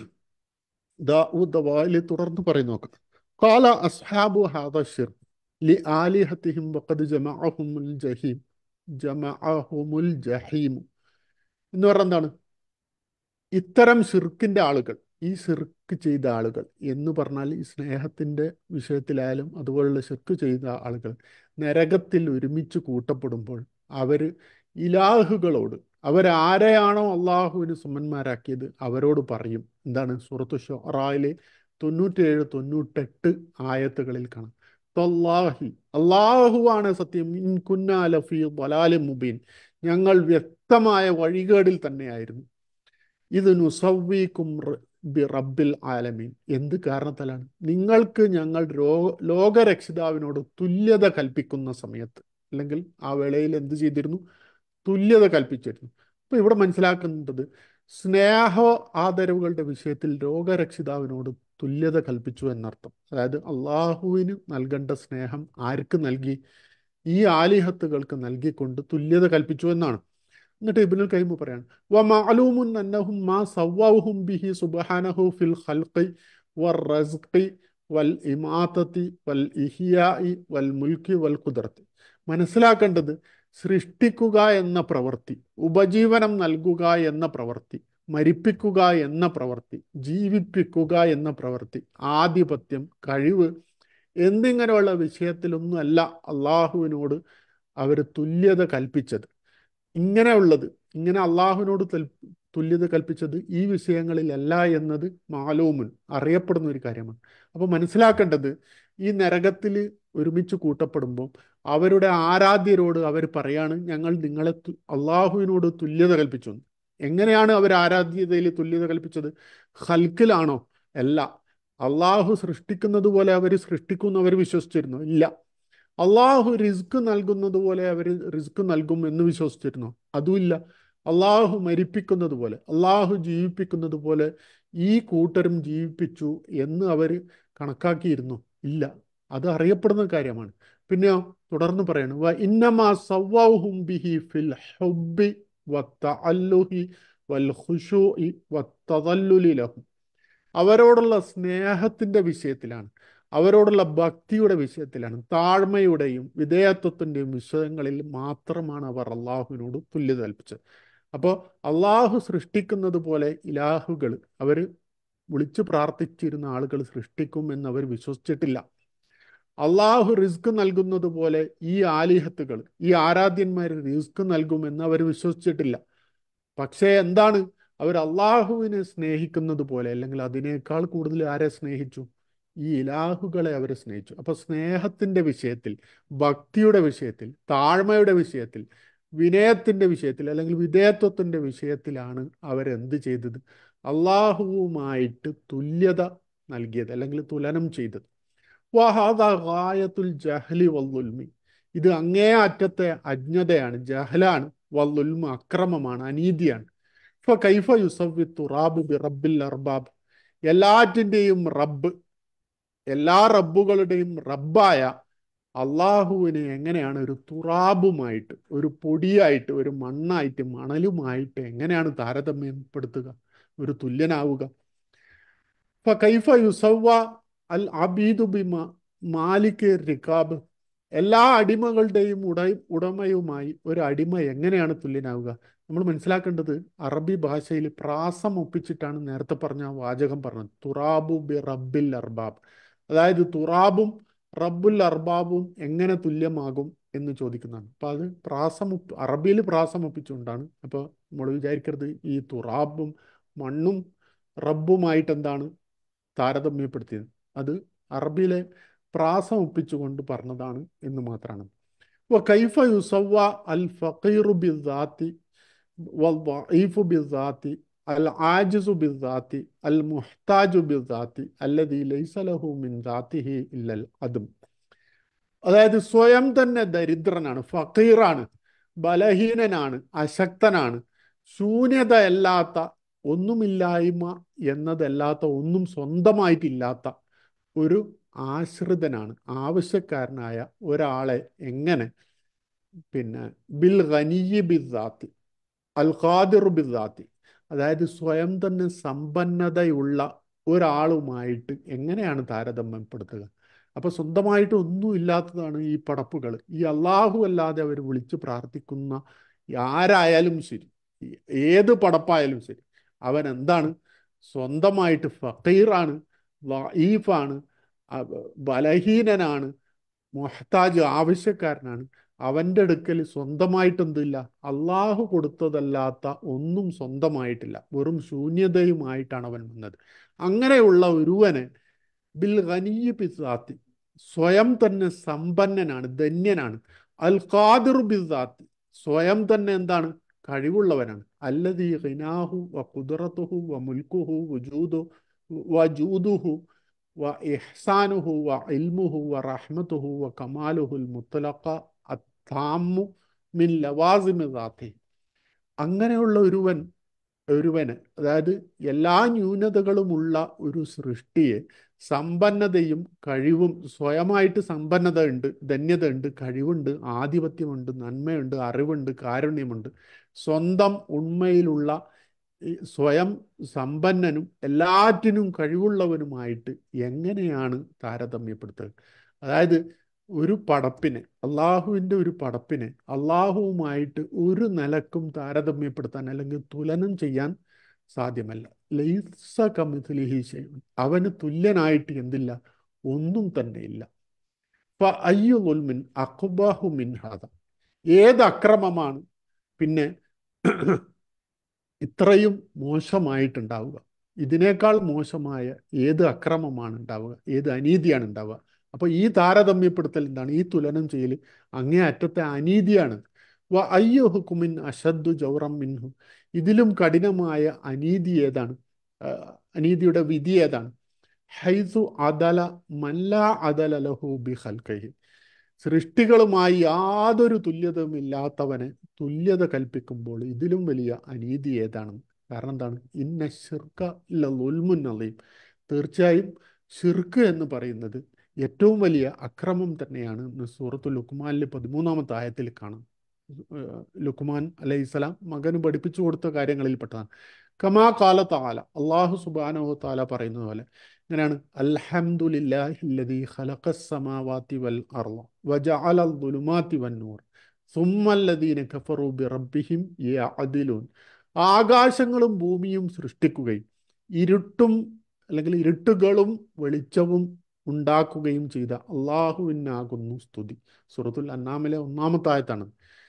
ദാവൂദ് തുടർന്ന് പറയുന്നു നോക്കാം കാല അസ്ഹാബു ഹാദ ഷിർ ലി ആലിഹത്തിഹിം വഖദ് ജമഅഹുമുൽ ജഹീം ജമഅഹുമുൽ ജഹീം എന്ന് പറഞ്ഞാൽ എന്താണ് ഇത്തരം ഷിർക്കിൻ്റെ ആളുകൾ ഈ ഷിർക്ക് ചെയ്ത ആളുകൾ എന്ന് പറഞ്ഞാൽ ഈ സ്നേഹത്തിൻ്റെ വിഷയത്തിലായാലും അതുപോലുള്ള ഷിർക്ക് ചെയ്ത ആളുകൾ നരകത്തിൽ ഒരുമിച്ച് കൂട്ടപ്പെടുമ്പോൾ അവർ ഇലാഹുകളോട് അവരാരെയാണോ അള്ളാഹുവിന് സുമന്മാരാക്കിയത് അവരോട് പറയും എന്താണ് സൂറത്തു ഷൊറായിലെ തൊണ്ണൂറ്റേഴ് തൊണ്ണൂറ്റെട്ട് ആയത്തുകളിൽ കാണാം തൊല്ലാഹി അള്ളാഹുവാണ് സത്യം ഇൻ കുന്നാലഫി വലാലി മുബീൻ ഞങ്ങൾ വ്യക്തമായ വഴികേടിൽ തന്നെയായിരുന്നു ഇത് നുസവ്വീക്കും ബി റബ്ബിൽ ആലമീൻ എന്ത് കാരണത്താലാണ് നിങ്ങൾക്ക് ഞങ്ങൾ രോ ലോകരക്ഷിതാവിനോട് തുല്യത കൽപ്പിക്കുന്ന സമയത്ത് അല്ലെങ്കിൽ ആ വേളയിൽ എന്ത് ചെയ്തിരുന്നു തുല്യത കൽപ്പിച്ചിരുന്നു അപ്പോൾ ഇവിടെ മനസ്സിലാക്കേണ്ടത് സ്നേഹ ആദരവുകളുടെ വിഷയത്തിൽ രോഗരക്ഷിതാവിനോട് തുല്യത കൽപ്പിച്ചു എന്നർത്ഥം അതായത് അള്ളാഹുവിന് നൽകേണ്ട സ്നേഹം ആർക്ക് നൽകി ഈ ആലിഹത്തുകൾക്ക് നൽകിക്കൊണ്ട് തുല്യത കൽപ്പിച്ചു എന്നാണ് എന്നിട്ട് ഇബ്നുൽ കൈമു പറയാണ് വ മഅലൂമുൻ അന്നഹും മാ സവ്വഹും ബിഹി സുബ്ഹാനഹു ഫിൽ ഖൽഖി വർ-റസ്ഖി വൽ ഇമാതത്തി വൽ ഇഹ്യാഇ വൽ മുൽക്കി വൽ ഖുദ്റത്തി മനസ്സിലാക്കേണ്ടത് സൃഷ്ടിക്കുക എന്ന പ്രവൃത്തി ഉപജീവനം നൽകുക എന്ന പ്രവൃത്തി മരിപ്പിക്കുക എന്ന പ്രവൃത്തി ജീവിപ്പിക്കുക എന്ന പ്രവൃത്തി ആധിപത്യം കഴിവ് എന്നിങ്ങനെയുള്ള വിഷയത്തിലൊന്നുമല്ല അള്ളാഹുവിനോട് അവർ തുല്യത കൽപ്പിച്ചത് ഇങ്ങനെയുള്ളത് ഇങ്ങനെ അള്ളാഹുവിനോട് തുല്യത കൽപ്പിച്ചത് ഈ വിഷയങ്ങളിലല്ല എന്നത് മാലൂമുൻ അറിയപ്പെടുന്ന ഒരു കാര്യമാണ് അപ്പോൾ മനസ്സിലാക്കേണ്ടത് ഈ നരകത്തിൽ ഒരുമിച്ച് കൂട്ടപ്പെടുമ്പോൾ അവരുടെ ആരാധ്യരോട് അവർ പറയാണ് ഞങ്ങൾ നിങ്ങളെ അള്ളാഹുവിനോട് തുല്യത കൽപ്പിച്ചു എങ്ങനെയാണ് അവർ ആരാധ്യതയിൽ തുല്യത കൽപ്പിച്ചത് ഹൽക്കിലാണോ അല്ല അള്ളാഹു സൃഷ്ടിക്കുന്നത് പോലെ അവർ സൃഷ്ടിക്കുന്നവർ വിശ്വസിച്ചിരുന്നു ഇല്ല അള്ളാഹു റിസ്ക് നൽകുന്നത് പോലെ അവർ റിസ്ക് നൽകും എന്ന് വിശ്വസിച്ചിരുന്നു അതുമില്ല അള്ളാഹു മരിപ്പിക്കുന്നത് പോലെ അള്ളാഹു ജീവിപ്പിക്കുന്നത് പോലെ ഈ കൂട്ടരും ജീവിപ്പിച്ചു എന്ന് അവർ കണക്കാക്കിയിരുന്നു ഇല്ല അത് അറിയപ്പെടുന്ന കാര്യമാണ് പിന്നെയോ തുടർന്ന് പറയണു വ ഇന്നമാ സവ്വഹും ബിഹി ഫിൽ ഹുബ്ബി വത്തഅല്ലുഹി വൽ ഖുശൂഇ വത്തദല്ലുലി ലഹും അവരോടുള്ള സ്നേഹത്തിന്റെ വിഷയത്തിലാണ് അവരോടുള്ള ഭക്തിയുടെ വിഷയത്തിലാണ് താഴ്മയുടെയും വിധേയത്വത്തിൻ്റെയും വിഷയങ്ങളിൽ മാത്രമാണ് അവർ അള്ളാഹുവിനോട് തുല്യത കൽപ്പിച്ചത് അപ്പോൾ അള്ളാഹു സൃഷ്ടിക്കുന്നത് പോലെ ഇലാഹുകൾ അവർ വിളിച്ചു പ്രാർത്ഥിച്ചിരുന്ന ആളുകൾ സൃഷ്ടിക്കും എന്ന് അവർ വിശ്വസിച്ചിട്ടില്ല അള്ളാഹു റിസ്ക് നൽകുന്നത് പോലെ ഈ ആലിഹത്തുകൾ ഈ ആരാധ്യന്മാർ റിസ്ക് നൽകുമെന്ന് അവർ വിശ്വസിച്ചിട്ടില്ല പക്ഷേ എന്താണ് അവർ അള്ളാഹുവിനെ സ്നേഹിക്കുന്നത് പോലെ അല്ലെങ്കിൽ അതിനേക്കാൾ കൂടുതൽ ആരെ സ്നേഹിച്ചു ഈ ഇലാഹുകളെ അവർ സ്നേഹിച്ചു അപ്പോൾ സ്നേഹത്തിൻ്റെ വിഷയത്തിൽ ഭക്തിയുടെ വിഷയത്തിൽ താഴ്മയുടെ വിഷയത്തിൽ വിനയത്തിൻ്റെ വിഷയത്തിൽ അല്ലെങ്കിൽ വിധേയത്വത്തിൻ്റെ വിഷയത്തിലാണ് അവരെന്ത് ചെയ്തത് അള്ളാഹുവുമായിട്ട് തുല്യത നൽകിയത് അല്ലെങ്കിൽ തുലനം ചെയ്തത് വഹാദ ഗായത്തുൽ ജഹലി വല്ലുൽമി ഇത് അങ്ങേ അറ്റത്തെ അജ്ഞതയാണ് ജഹലാണ് വല്ലുൽമ അക്രമമാണ് അനീതിയാണ് ഫ കൈഫ യുസവി തുറാബ് ബി റബ്ബിൽ അർബാബ് എല്ലാറ്റിൻ്റെയും റബ്ബ് എല്ലാ റബ്ബുകളുടെയും റബ്ബായ അള്ളാഹുവിനെ എങ്ങനെയാണ് ഒരു തുറാബുമായിട്ട് ഒരു പൊടിയായിട്ട് ഒരു മണ്ണായിട്ട് മണലുമായിട്ട് എങ്ങനെയാണ് താരതമ്യപ്പെടുത്തുക ഒരു തുല്യനാവുക ഫ കൈഫ യുസവ അൽ അബീദു ബി മാലിക് റിക്കാബ് എല്ലാ അടിമകളുടെയും ഉട ഉടമയുമായി ഒരു അടിമ എങ്ങനെയാണ് തുല്യനാവുക നമ്മൾ മനസ്സിലാക്കേണ്ടത് അറബി ഭാഷയിൽ പ്രാസം ഒപ്പിച്ചിട്ടാണ് നേരത്തെ പറഞ്ഞ വാചകം പറഞ്ഞത് തുറാബു ബി റബ്ബിൽ അർബാബ് അതായത് തുറാബും റബ്ബുൽ അർബാബും എങ്ങനെ തുല്യമാകും എന്ന് ചോദിക്കുന്നതാണ് അപ്പോൾ അത് പ്രാസം അറബിയിൽ പ്രാസം ഒപ്പിച്ചുകൊണ്ടാണ് അപ്പോൾ നമ്മൾ വിചാരിക്കരുത് ഈ തുറാബും മണ്ണും റബ്ബുമായിട്ട് എന്താണ് താരതമ്യപ്പെടുത്തിയത് അത് അറബിയിലെ പ്രാസം ഒപ്പിച്ചുകൊണ്ട് പറഞ്ഞതാണ് എന്ന് മാത്രമാണ് കൈഫ യുസവ അൽ ഫീറു ബിദാത്തി വൽഫു ബിദാത്തി അൽ ആജിസു ബിദാത്തി അൽ മുഹ്താജു ബിദാത്തി അല്ലതി ലൈസലഹു മിൻ ദാത്തിഹി ഇല്ലൽ അതും അതായത് സ്വയം തന്നെ ദരിദ്രനാണ് ഫക്കീറാണ് ബലഹീനനാണ് അശക്തനാണ് ശൂന്യതയല്ലാത്ത ഒന്നുമില്ലായ്മ എന്നതല്ലാത്ത ഒന്നും സ്വന്തമായിട്ടില്ലാത്ത ഒരു ആശ്രിതനാണ് ആവശ്യക്കാരനായ ഒരാളെ എങ്ങനെ പിന്നെ ബിൽ ഖനിയ ബിദാത്തി അൽ ഖാദിർ ബിദാത്തി അതായത് സ്വയം തന്നെ സമ്പന്നതയുള്ള ഒരാളുമായിട്ട് എങ്ങനെയാണ് താരതമ്യപ്പെടുത്തുക അപ്പോൾ സ്വന്തമായിട്ട് ഒന്നും ഇല്ലാത്തതാണ് ഈ പടപ്പുകൾ ഈ അള്ളാഹു അല്ലാതെ അവർ വിളിച്ച് പ്രാർത്ഥിക്കുന്ന ആരായാലും ശരി ഏത് പടപ്പായാലും ശരി അവൻ എന്താണ് സ്വന്തമായിട്ട് ഫക്കീറാണ് വഈഫാണ് ബലഹീനനാണ് മൊഹത്താജ് ആവശ്യക്കാരനാണ് അവൻ്റെ അടുക്കൽ സ്വന്തമായിട്ട് എന്തില്ല അള്ളാഹു കൊടുത്തതല്ലാത്ത ഒന്നും സ്വന്തമായിട്ടില്ല വെറും ശൂന്യതയുമായിട്ടാണ് അവൻ വന്നത് അങ്ങനെയുള്ള ഒരുവനെ ബിൽ ഖനീയ പിസാത്തി സ്വയം തന്നെ സമ്പന്നനാണ് ധന്യനാണ് അൽ ഖാദിർ ബിസാത്തി സ്വയം തന്നെ എന്താണ് കഴിവുള്ളവനാണ് അല്ലതി ഖിനാഹു വ ഖുദ്റത്തുഹു വ മുൽക്കുഹു വജൂദു വ ജൂദുഹു വ ഇഹ്സാനുഹു വ ഇൽമുഹു വ റഹ്മത്തുഹു വ കമാലുഹുൽ മുത്തലഖ അത്താമു മിൻ ലവാസിമി ദാത്തി അങ്ങനെയുള്ള ഒരുവൻ ഒരുവന് അതായത് എല്ലാ ന്യൂനതകളുമുള്ള ഒരു സൃഷ്ടിയെ സമ്പന്നതയും കഴിവും സ്വയമായിട്ട് സമ്പന്നത ഉണ്ട് ധന്യത ഉണ്ട് കഴിവുണ്ട് ആധിപത്യമുണ്ട് നന്മയുണ്ട് അറിവുണ്ട് കാരുണ്യമുണ്ട് സ്വന്തം ഉണ്മയിലുള്ള ഈ സ്വയം സമ്പന്നനും എല്ലാറ്റിനും കഴിവുള്ളവനുമായിട്ട് എങ്ങനെയാണ് താരതമ്യപ്പെടുത്തുക അതായത് ഒരു പടപ്പിനെ അള്ളാഹുവിൻ്റെ ഒരു പടപ്പിനെ അള്ളാഹുവുമായിട്ട് ഒരു നിലക്കും താരതമ്യപ്പെടുത്താൻ അല്ലെങ്കിൽ തുലനം ചെയ്യാൻ സാധ്യമല്ല ലൈസ കമിഥിലിഹി ചെയ്യും അവന് തുല്യനായിട്ട് എന്തില്ല ഒന്നും തന്നെ ഇല്ല ഫ അയ്യു ഉൽമിൻ അഖ്ബാഹു മിൻ ഹാദ ഏത് അക്രമമാണ് പിന്നെ ഇത്രയും മോശമായിട്ടുണ്ടാവുക ഇതിനേക്കാൾ മോശമായ ഏത് അക്രമമാണ് ഉണ്ടാവുക ഏത് അനീതിയാണ് ഉണ്ടാവുക അപ്പോൾ ഈ താരതമ്യപ്പെടുത്തൽ എന്താണ് ഈ തുലനം ചെയ്യൽ അങ്ങേ അറ്റത്തെ അനീതിയാണ് വ അയ്യോ ഹുക്കുമിൻ അഷദ്ദു ജൗറം മിൻഹു ഇതിലും കഠിനമായ അനീതി ഏതാണ് ആ, അനീതിയുടെ വിധി ഏതാണ് ഹൈസു അദല മല്ല അദല ലഹു ബി ഹൽക്കഹി സൃഷ്ടികളുമായി യാതൊരു തുല്യതയും ഇല്ലാത്തവനെ തുല്യത കൽപ്പിക്കുമ്പോൾ ഇതിലും വലിയ അനീതി ഏതാണ് കാരണം എന്താണ് ഇന്ന ഷിർക്ക ലുൽമുൻ അലീം തീർച്ചയായും ഷിർക്ക് എന്ന് പറയുന്നത് ഏറ്റവും വലിയ അക്രമം തന്നെയാണ് എന്ന് സൂറത്തു ലുക്മാനിലെ പതിമൂന്നാമത്തെ ആയത്തിൽ കാണാം ഏഹ് ലുക്മാൻ അലൈഹിസ്സലാം മകന് പഠിപ്പിച്ചു കൊടുത്ത കാര്യങ്ങളിൽപ്പെട്ടതാണ് കമാ കാല താല അള്ളാഹു സുബാനഹു താല പറയുന്നത് പോലെ ഇങ്ങനെയാണ് അൽഹംദുലില്ലാഹില്ലദീ ഖലഖസ് സമാവാതി വൽ അർള വജഅല ദുലുമാതി വന്നൂർ സുമ്മല്ലദീന കഫറു ബിറബ്ബിഹിം യഅദിലൂൻ ആകാശങ്ങളും ഭൂമിയും സൃഷ്ടിക്കുകയും ഇരുട്ടും അല്ലെങ്കിൽ ഇരുട്ടുകളും വെളിച്ചവും ഉണ്ടാക്കുകയും ചെയ്ത അള്ളാഹുവിനാകുന്നു സ്തുതി സൂറത്തുൽ അന്നാമിലെ ഒന്നാമത്തെ ആയത്താണ്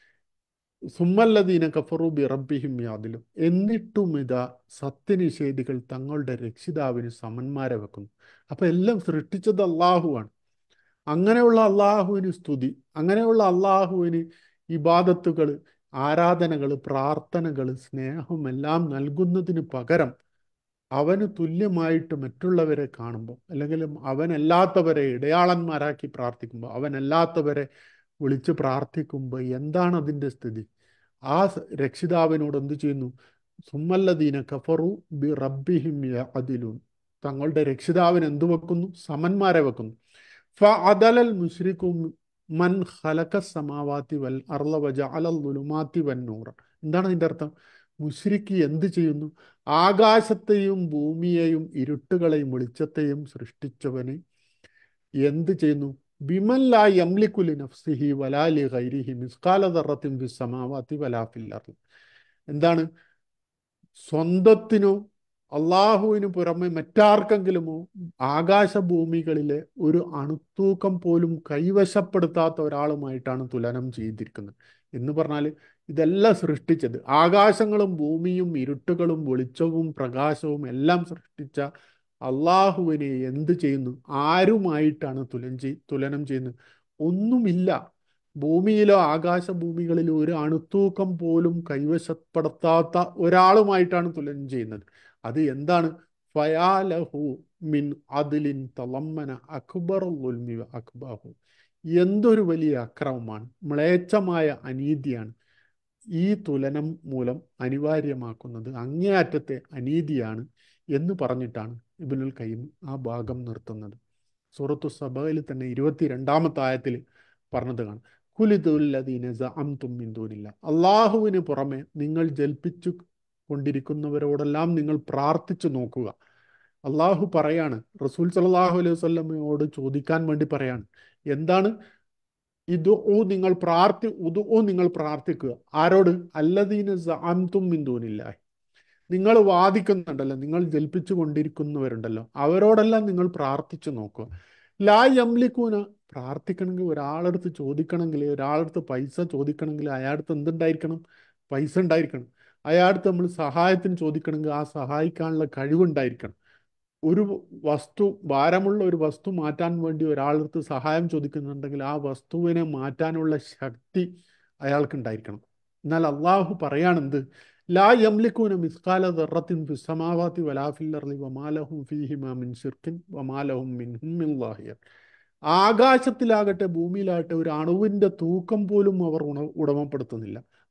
സുമ്മല്ലദീന കഫറു ബി റബ്ബിഹിം യാദിലും എന്നിട്ടും ഇതാ സത്യനിഷേധികൾ തങ്ങളുടെ രക്ഷിതാവിന് സമന്മാരെ വെക്കുന്നു അപ്പൊ എല്ലാം സൃഷ്ടിച്ചത് അള്ളാഹുവാണ് അങ്ങനെയുള്ള അള്ളാഹുവിന് സ്തുതി അങ്ങനെയുള്ള അള്ളാഹുവിന് ഇബാദത്തുകൾ ആരാധനകൾ പ്രാർത്ഥനകൾ സ്നേഹം എല്ലാം നൽകുന്നതിന് പകരം അവന് തുല്യമായിട്ട് മറ്റുള്ളവരെ കാണുമ്പോൾ അല്ലെങ്കിൽ അവനല്ലാത്തവരെ ഇടയാളന്മാരാക്കി പ്രാർത്ഥിക്കുമ്പോൾ അവനല്ലാത്തവരെ വിളിച്ച് പ്രാർത്ഥിക്കുമ്പോൾ എന്താണ് അതിൻ്റെ സ്ഥിതി ആ സ- രക്ഷിതാവിനോട് എന്ത് ചെയ്യുന്നു സുമ്മല്ലദീന കഫറു ബി റബ്ബിഹിം യഅദിലൂൻ തങ്ങളുടെ രക്ഷിതാവിന് എന്തു വെക്കുന്നു സമന്മാരെ വെക്കുന്നു ഫ അദലൽ മുശ്രിക്കും മൻ ഖലഖ സമാവാതി വൽ അർള വജഅല ളുലുമാതി വൻ നൂറ എന്താണ് അതിൻ്റെ അർത്ഥം മുശ്രിക്ക് എന്ത് ചെയ്യുന്നു ആകാശത്തെയും ഭൂമിയെയും ഇരുട്ടുകളെയും വെളിച്ചത്തെയും സൃഷ്ടിച്ചവന് എന്ത് ചെയ്യുന്നു ബിമൻ ലാ യംലിക്കുലി നഫ്സിഹി വലാ ലി ഗൈരിഹി മിസ്കാല ദറത്തിൻ ഫിസ് സമാവാതി വലാ ഫിൽ അർള് എന്താണ് സ്വന്തത്തിനോ അള്ളാഹുവിന് പുറമെ മറ്റാർക്കെങ്കിലുമോ ആകാശഭൂമികളിലെ ഒരു അണുത്തൂക്കം പോലും കൈവശപ്പെടുത്താത്ത ഒരാളുമായിട്ടാണ് തുലനം ചെയ്തിരിക്കുന്നത് എന്ന് പറഞ്ഞാൽ ഇതെല്ലാം സൃഷ്ടിച്ചത് ആകാശങ്ങളും ഭൂമിയും ഇരുട്ടുകളും വെളിച്ചവും പ്രകാശവും എല്ലാം സൃഷ്ടിച്ച അള്ളാഹുവിനെ എന്ത് ചെയ്യുന്നു ആരുമായിട്ടാണ് തുലനം ചെയ് തുലനം ചെയ്യുന്നത് ഒന്നുമില്ല ഭൂമിയിലോ ആകാശഭൂമികളിലോ ഒരു അണുത്തൂക്കം പോലും കൈവശപ്പെടുത്താത്ത ഒരാളുമായിട്ടാണ് തുലനം ചെയ്യുന്നത് അത് എന്താണ് ഫയാലഹു മിൻ അതിലിൻ തളമ്മന അക്ബർ ഉൽമി അക്ബാഹു എന്തൊരു വലിയ അക്രമമാണ് മ്ലേച്ഛമായ അനീതിയാണ് ഈ തുലനം മൂലം അനിവാര്യമാക്കുന്നത് അങ്ങേയറ്റത്തെ അനീതിയാണ് എന്ന് പറഞ്ഞിട്ടാണ് ഇബിനുൽ കയ്യം ആ ഭാഗം നിർത്തുന്നത് സൂറത്തു സഭയിൽ തന്നെ ഇരുപത്തിരണ്ടാമത്തെ ആയത്തിൽ പറഞ്ഞത് കാണാം കുലിദുല്ലദീന സഅംതും മിൻ ദൂനില്ല അള്ളാഹുവിന് പുറമെ നിങ്ങൾ ജൽപ്പിച്ചു കൊണ്ടിരിക്കുന്നവരോടെല്ലാം നിങ്ങൾ പ്രാർത്ഥിച്ചു നോക്കുക അള്ളാഹു പറയാണ് റസൂൽ സല്ലല്ലാഹു അലൈഹി വസല്ലമയോട് ചോദിക്കാൻ വേണ്ടി പറയാണ് എന്താണ് ഇതു നിങ്ങൾ പ്രാർത്ഥി ഉദു നിങ്ങൾ പ്രാർത്ഥിക്കുക ആരോട് അല്ലദീന സഅംതും മിൻ ദൂനില്ലാഹി നിങ്ങൾ വാദിക്കുന്നുണ്ടല്ലോ നിങ്ങൾ ജൽപ്പിച്ചു കൊണ്ടിരിക്കുന്നവരുണ്ടല്ലോ അവരോടെല്ലാം നിങ്ങൾ പ്രാർത്ഥിച്ചു നോക്കുക ലാ യംലിക്കൂന പ്രാർത്ഥിക്കണമെങ്കിൽ ഒരാളടുത്ത് ചോദിക്കണമെങ്കിൽ ഒരാളടുത്ത് പൈസ ചോദിക്കണമെങ്കിൽ അയാളടുത്ത് എന്തുണ്ടായിരിക്കണം പൈസ ഉണ്ടായിരിക്കണം അയാളടുത്ത് നമ്മൾ സഹായത്തിന് ചോദിക്കണമെങ്കിൽ ആ സഹായിക്കാനുള്ള കഴിവുണ്ടായിരിക്കണം ഒരു വസ്തു ഭാരമുള്ള ഒരു വസ്തു മാറ്റാൻ വേണ്ടി ഒരാളടുത്ത് സഹായം ചോദിക്കുന്നുണ്ടെങ്കിൽ ആ വസ്തുവിനെ മാറ്റാനുള്ള ശക്തി അയാൾക്ക് ഉണ്ടായിരിക്കണം എന്നാൽ അള്ളാഹു പറയാണെന്ത് ലാ യംലിക്കൂന മിസ്കാല ദറത്തിൻ ഫിസ്സമാവാതി വലാഫിൽ അർളി വമാലഹും ഫീഹിമാ മിൻ ശിർക്കിൻ വമാലഹും മിൻഹും മിൻ ലാഹിയർ ആകാശത്തിലാകട്ടെ ഭൂമിയിലാകട്ടെ ഒരു അണുവിൻ്റെ തൂക്കം പോലും അവർ ഉണ ഉടമപ്പെടുത്തുന്നില്ല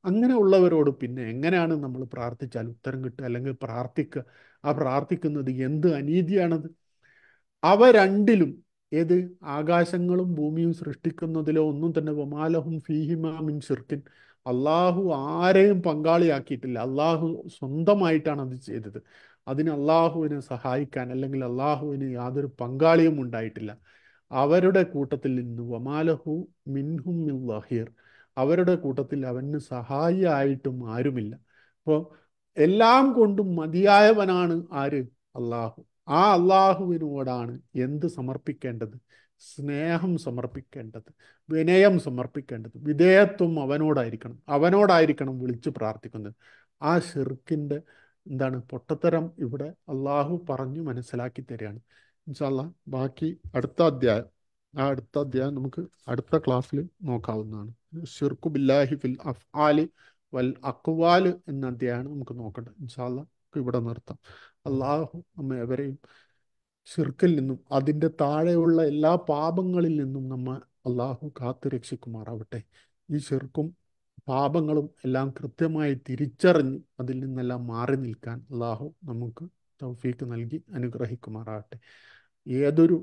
അങ്ങനെയുള്ളവരോട് പിന്നെ എങ്ങനെയാണ് നമ്മൾ പ്രാർത്ഥിച്ചാൽ ഉത്തരം കിട്ടുക അല്ലെങ്കിൽ പ്രാർത്ഥിക്കുക ആ പ്രാർത്ഥിക്കുന്നത് എന്ത് അനീതിയാണത് അവ രണ്ടിലും ഏത് ആകാശങ്ങളും ഭൂമിയും സൃഷ്ടിക്കുന്നതിലോ ഒന്നും തന്നെ വമാലഹും ഫീഹിമാമിൻ ഷിർക്കിൻ അള്ളാഹു ആരെയും പങ്കാളിയാക്കിയിട്ടില്ല അള്ളാഹു സ്വന്തമായിട്ടാണ് അത് ചെയ്തത് അതിന് അള്ളാഹുവിനെ സഹായിക്കാൻ അല്ലെങ്കിൽ അള്ളാഹുവിന് യാതൊരു പങ്കാളിയും ഉണ്ടായിട്ടില്ല അവരുടെ കൂട്ടത്തിൽ നിന്ന് വമാലഹു മിൻഹും മിൻ ലഹീർ അവരുടെ കൂട്ടത്തിൽ അവന് സഹായിയായിട്ടും ആരുമില്ല അപ്പോൾ എല്ലാം കൊണ്ടും മതിയായവനാണ് ആര് അള്ളാഹു ആ അള്ളാഹുവിനോടാണ് എന്ത് സമർപ്പിക്കേണ്ടത് സ്നേഹം സമർപ്പിക്കേണ്ടത് വിനയം സമർപ്പിക്കേണ്ടത് വിധേയത്വം അവനോടായിരിക്കണം അവനോടായിരിക്കണം വിളിച്ചു പ്രാർത്ഥിക്കുന്നത് ആ ഷിർക്കിൻ്റെ എന്താണ് പൊട്ടത്തരം ഇവിടെ അള്ളാഹു പറഞ്ഞു മനസ്സിലാക്കി തരികയാണ് ഇൻഷാല്ല ബാക്കി അടുത്ത അധ്യായം ആ അടുത്ത അധ്യായം നമുക്ക് അടുത്ത ക്ലാസ്സിൽ നോക്കാവുന്നതാണ് ഷിർക്കു ബില്ലാഹി ഫിൽ അഫ്ആലി വൽ അക്വാല് എന്ന അധ്യായമാണ് നമുക്ക് നോക്കേണ്ടത് ഇൻഷാല്ല നമുക്ക് ഇവിടെ നിർത്താം അള്ളാഹു നമ്മെ എവരെയും ഷിർക്കിൽ നിന്നും അതിൻ്റെ താഴെയുള്ള എല്ലാ പാപങ്ങളിൽ നിന്നും നമ്മ അള്ളാഹു കാത്തു രക്ഷിക്കുമാറാവട്ടെ ഈ ഷിർക്കും പാപങ്ങളും എല്ലാം കൃത്യമായി തിരിച്ചറിഞ്ഞ് അതിൽ നിന്നെല്ലാം മാറി നിൽക്കാൻ അള്ളാഹു നമുക്ക് തൗഫീക്ക് നൽകി അനുഗ്രഹിക്കുമാറാകട്ടെ ഏതൊരു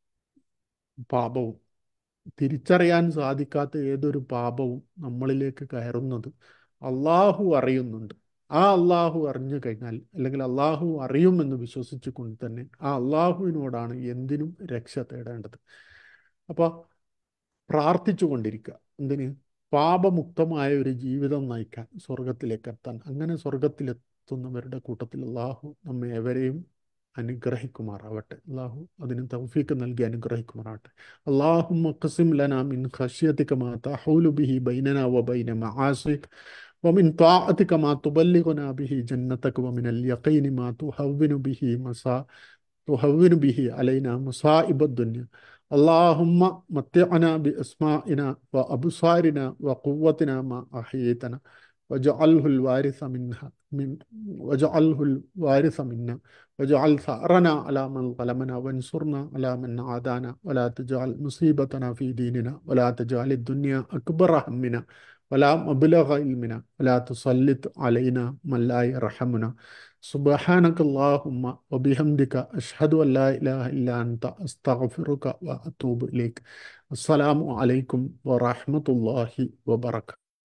പാപവും തിരിച്ചറിയാൻ സാധിക്കാത്ത ഏതൊരു പാപവും നമ്മളിലേക്ക് കയറുന്നത് അള്ളാഹു അറിയുന്നുണ്ട് ആ അള്ളാഹു അറിഞ്ഞു കഴിഞ്ഞാൽ അല്ലെങ്കിൽ അള്ളാഹു അറിയുമെന്ന് വിശ്വസിച്ചുകൊണ്ട് തന്നെ ആ അള്ളാഹുവിനോടാണ് എന്തിനും രക്ഷ തേടേണ്ടത് അപ്പോൾ പ്രാർത്ഥിച്ചു കൊണ്ടിരിക്കുക എന്തിന് പാപമുക്തമായ ഒരു ജീവിതം നയിക്കാൻ സ്വർഗത്തിലേക്ക് എത്താൻ അങ്ങനെ സ്വർഗത്തിലെത്തുന്നവരുടെ കൂട്ടത്തിൽ അള്ളാഹു നമ്മെ എവരെയും അനുഗ്രഹിക്കുമാറാവട്ടെ അള്ളാഹു അതിന് തൗഫീക്ക് നൽകി അനുഗ്രഹിക്കുമാറാവട്ടെ അള്ളാഹു മഖസിം ലന മിൻ ഖശ്യതിക മാ തഹൂലു ബിഹി ബൈനന വ ബൈന മആസിക് ومن طاعتك ما تبلغنا به جنتك ومن اليقين ما تهون به مسا تهون به علينا مصائب الدنيا اللهم متعنا بأسمائنا وأبصارنا وقوتنا ما أحييتنا واجعله الوارث منها من واجعله الوارث منا واجعل ثأرنا على من ظلمنا وانصرنا على من عادانا ولا تجعل مصيبتنا في ديننا ولا تجعل الدنيا أكبر همنا ولا مبلغ علمنا ولا تسلط علينا من لا يرحمنا سبحانك اللهم وبحمدك أشهد أن لا إله إلا أنت أستغفرك وأتوب إليك السلام عليكم ورحمة الله وبركاته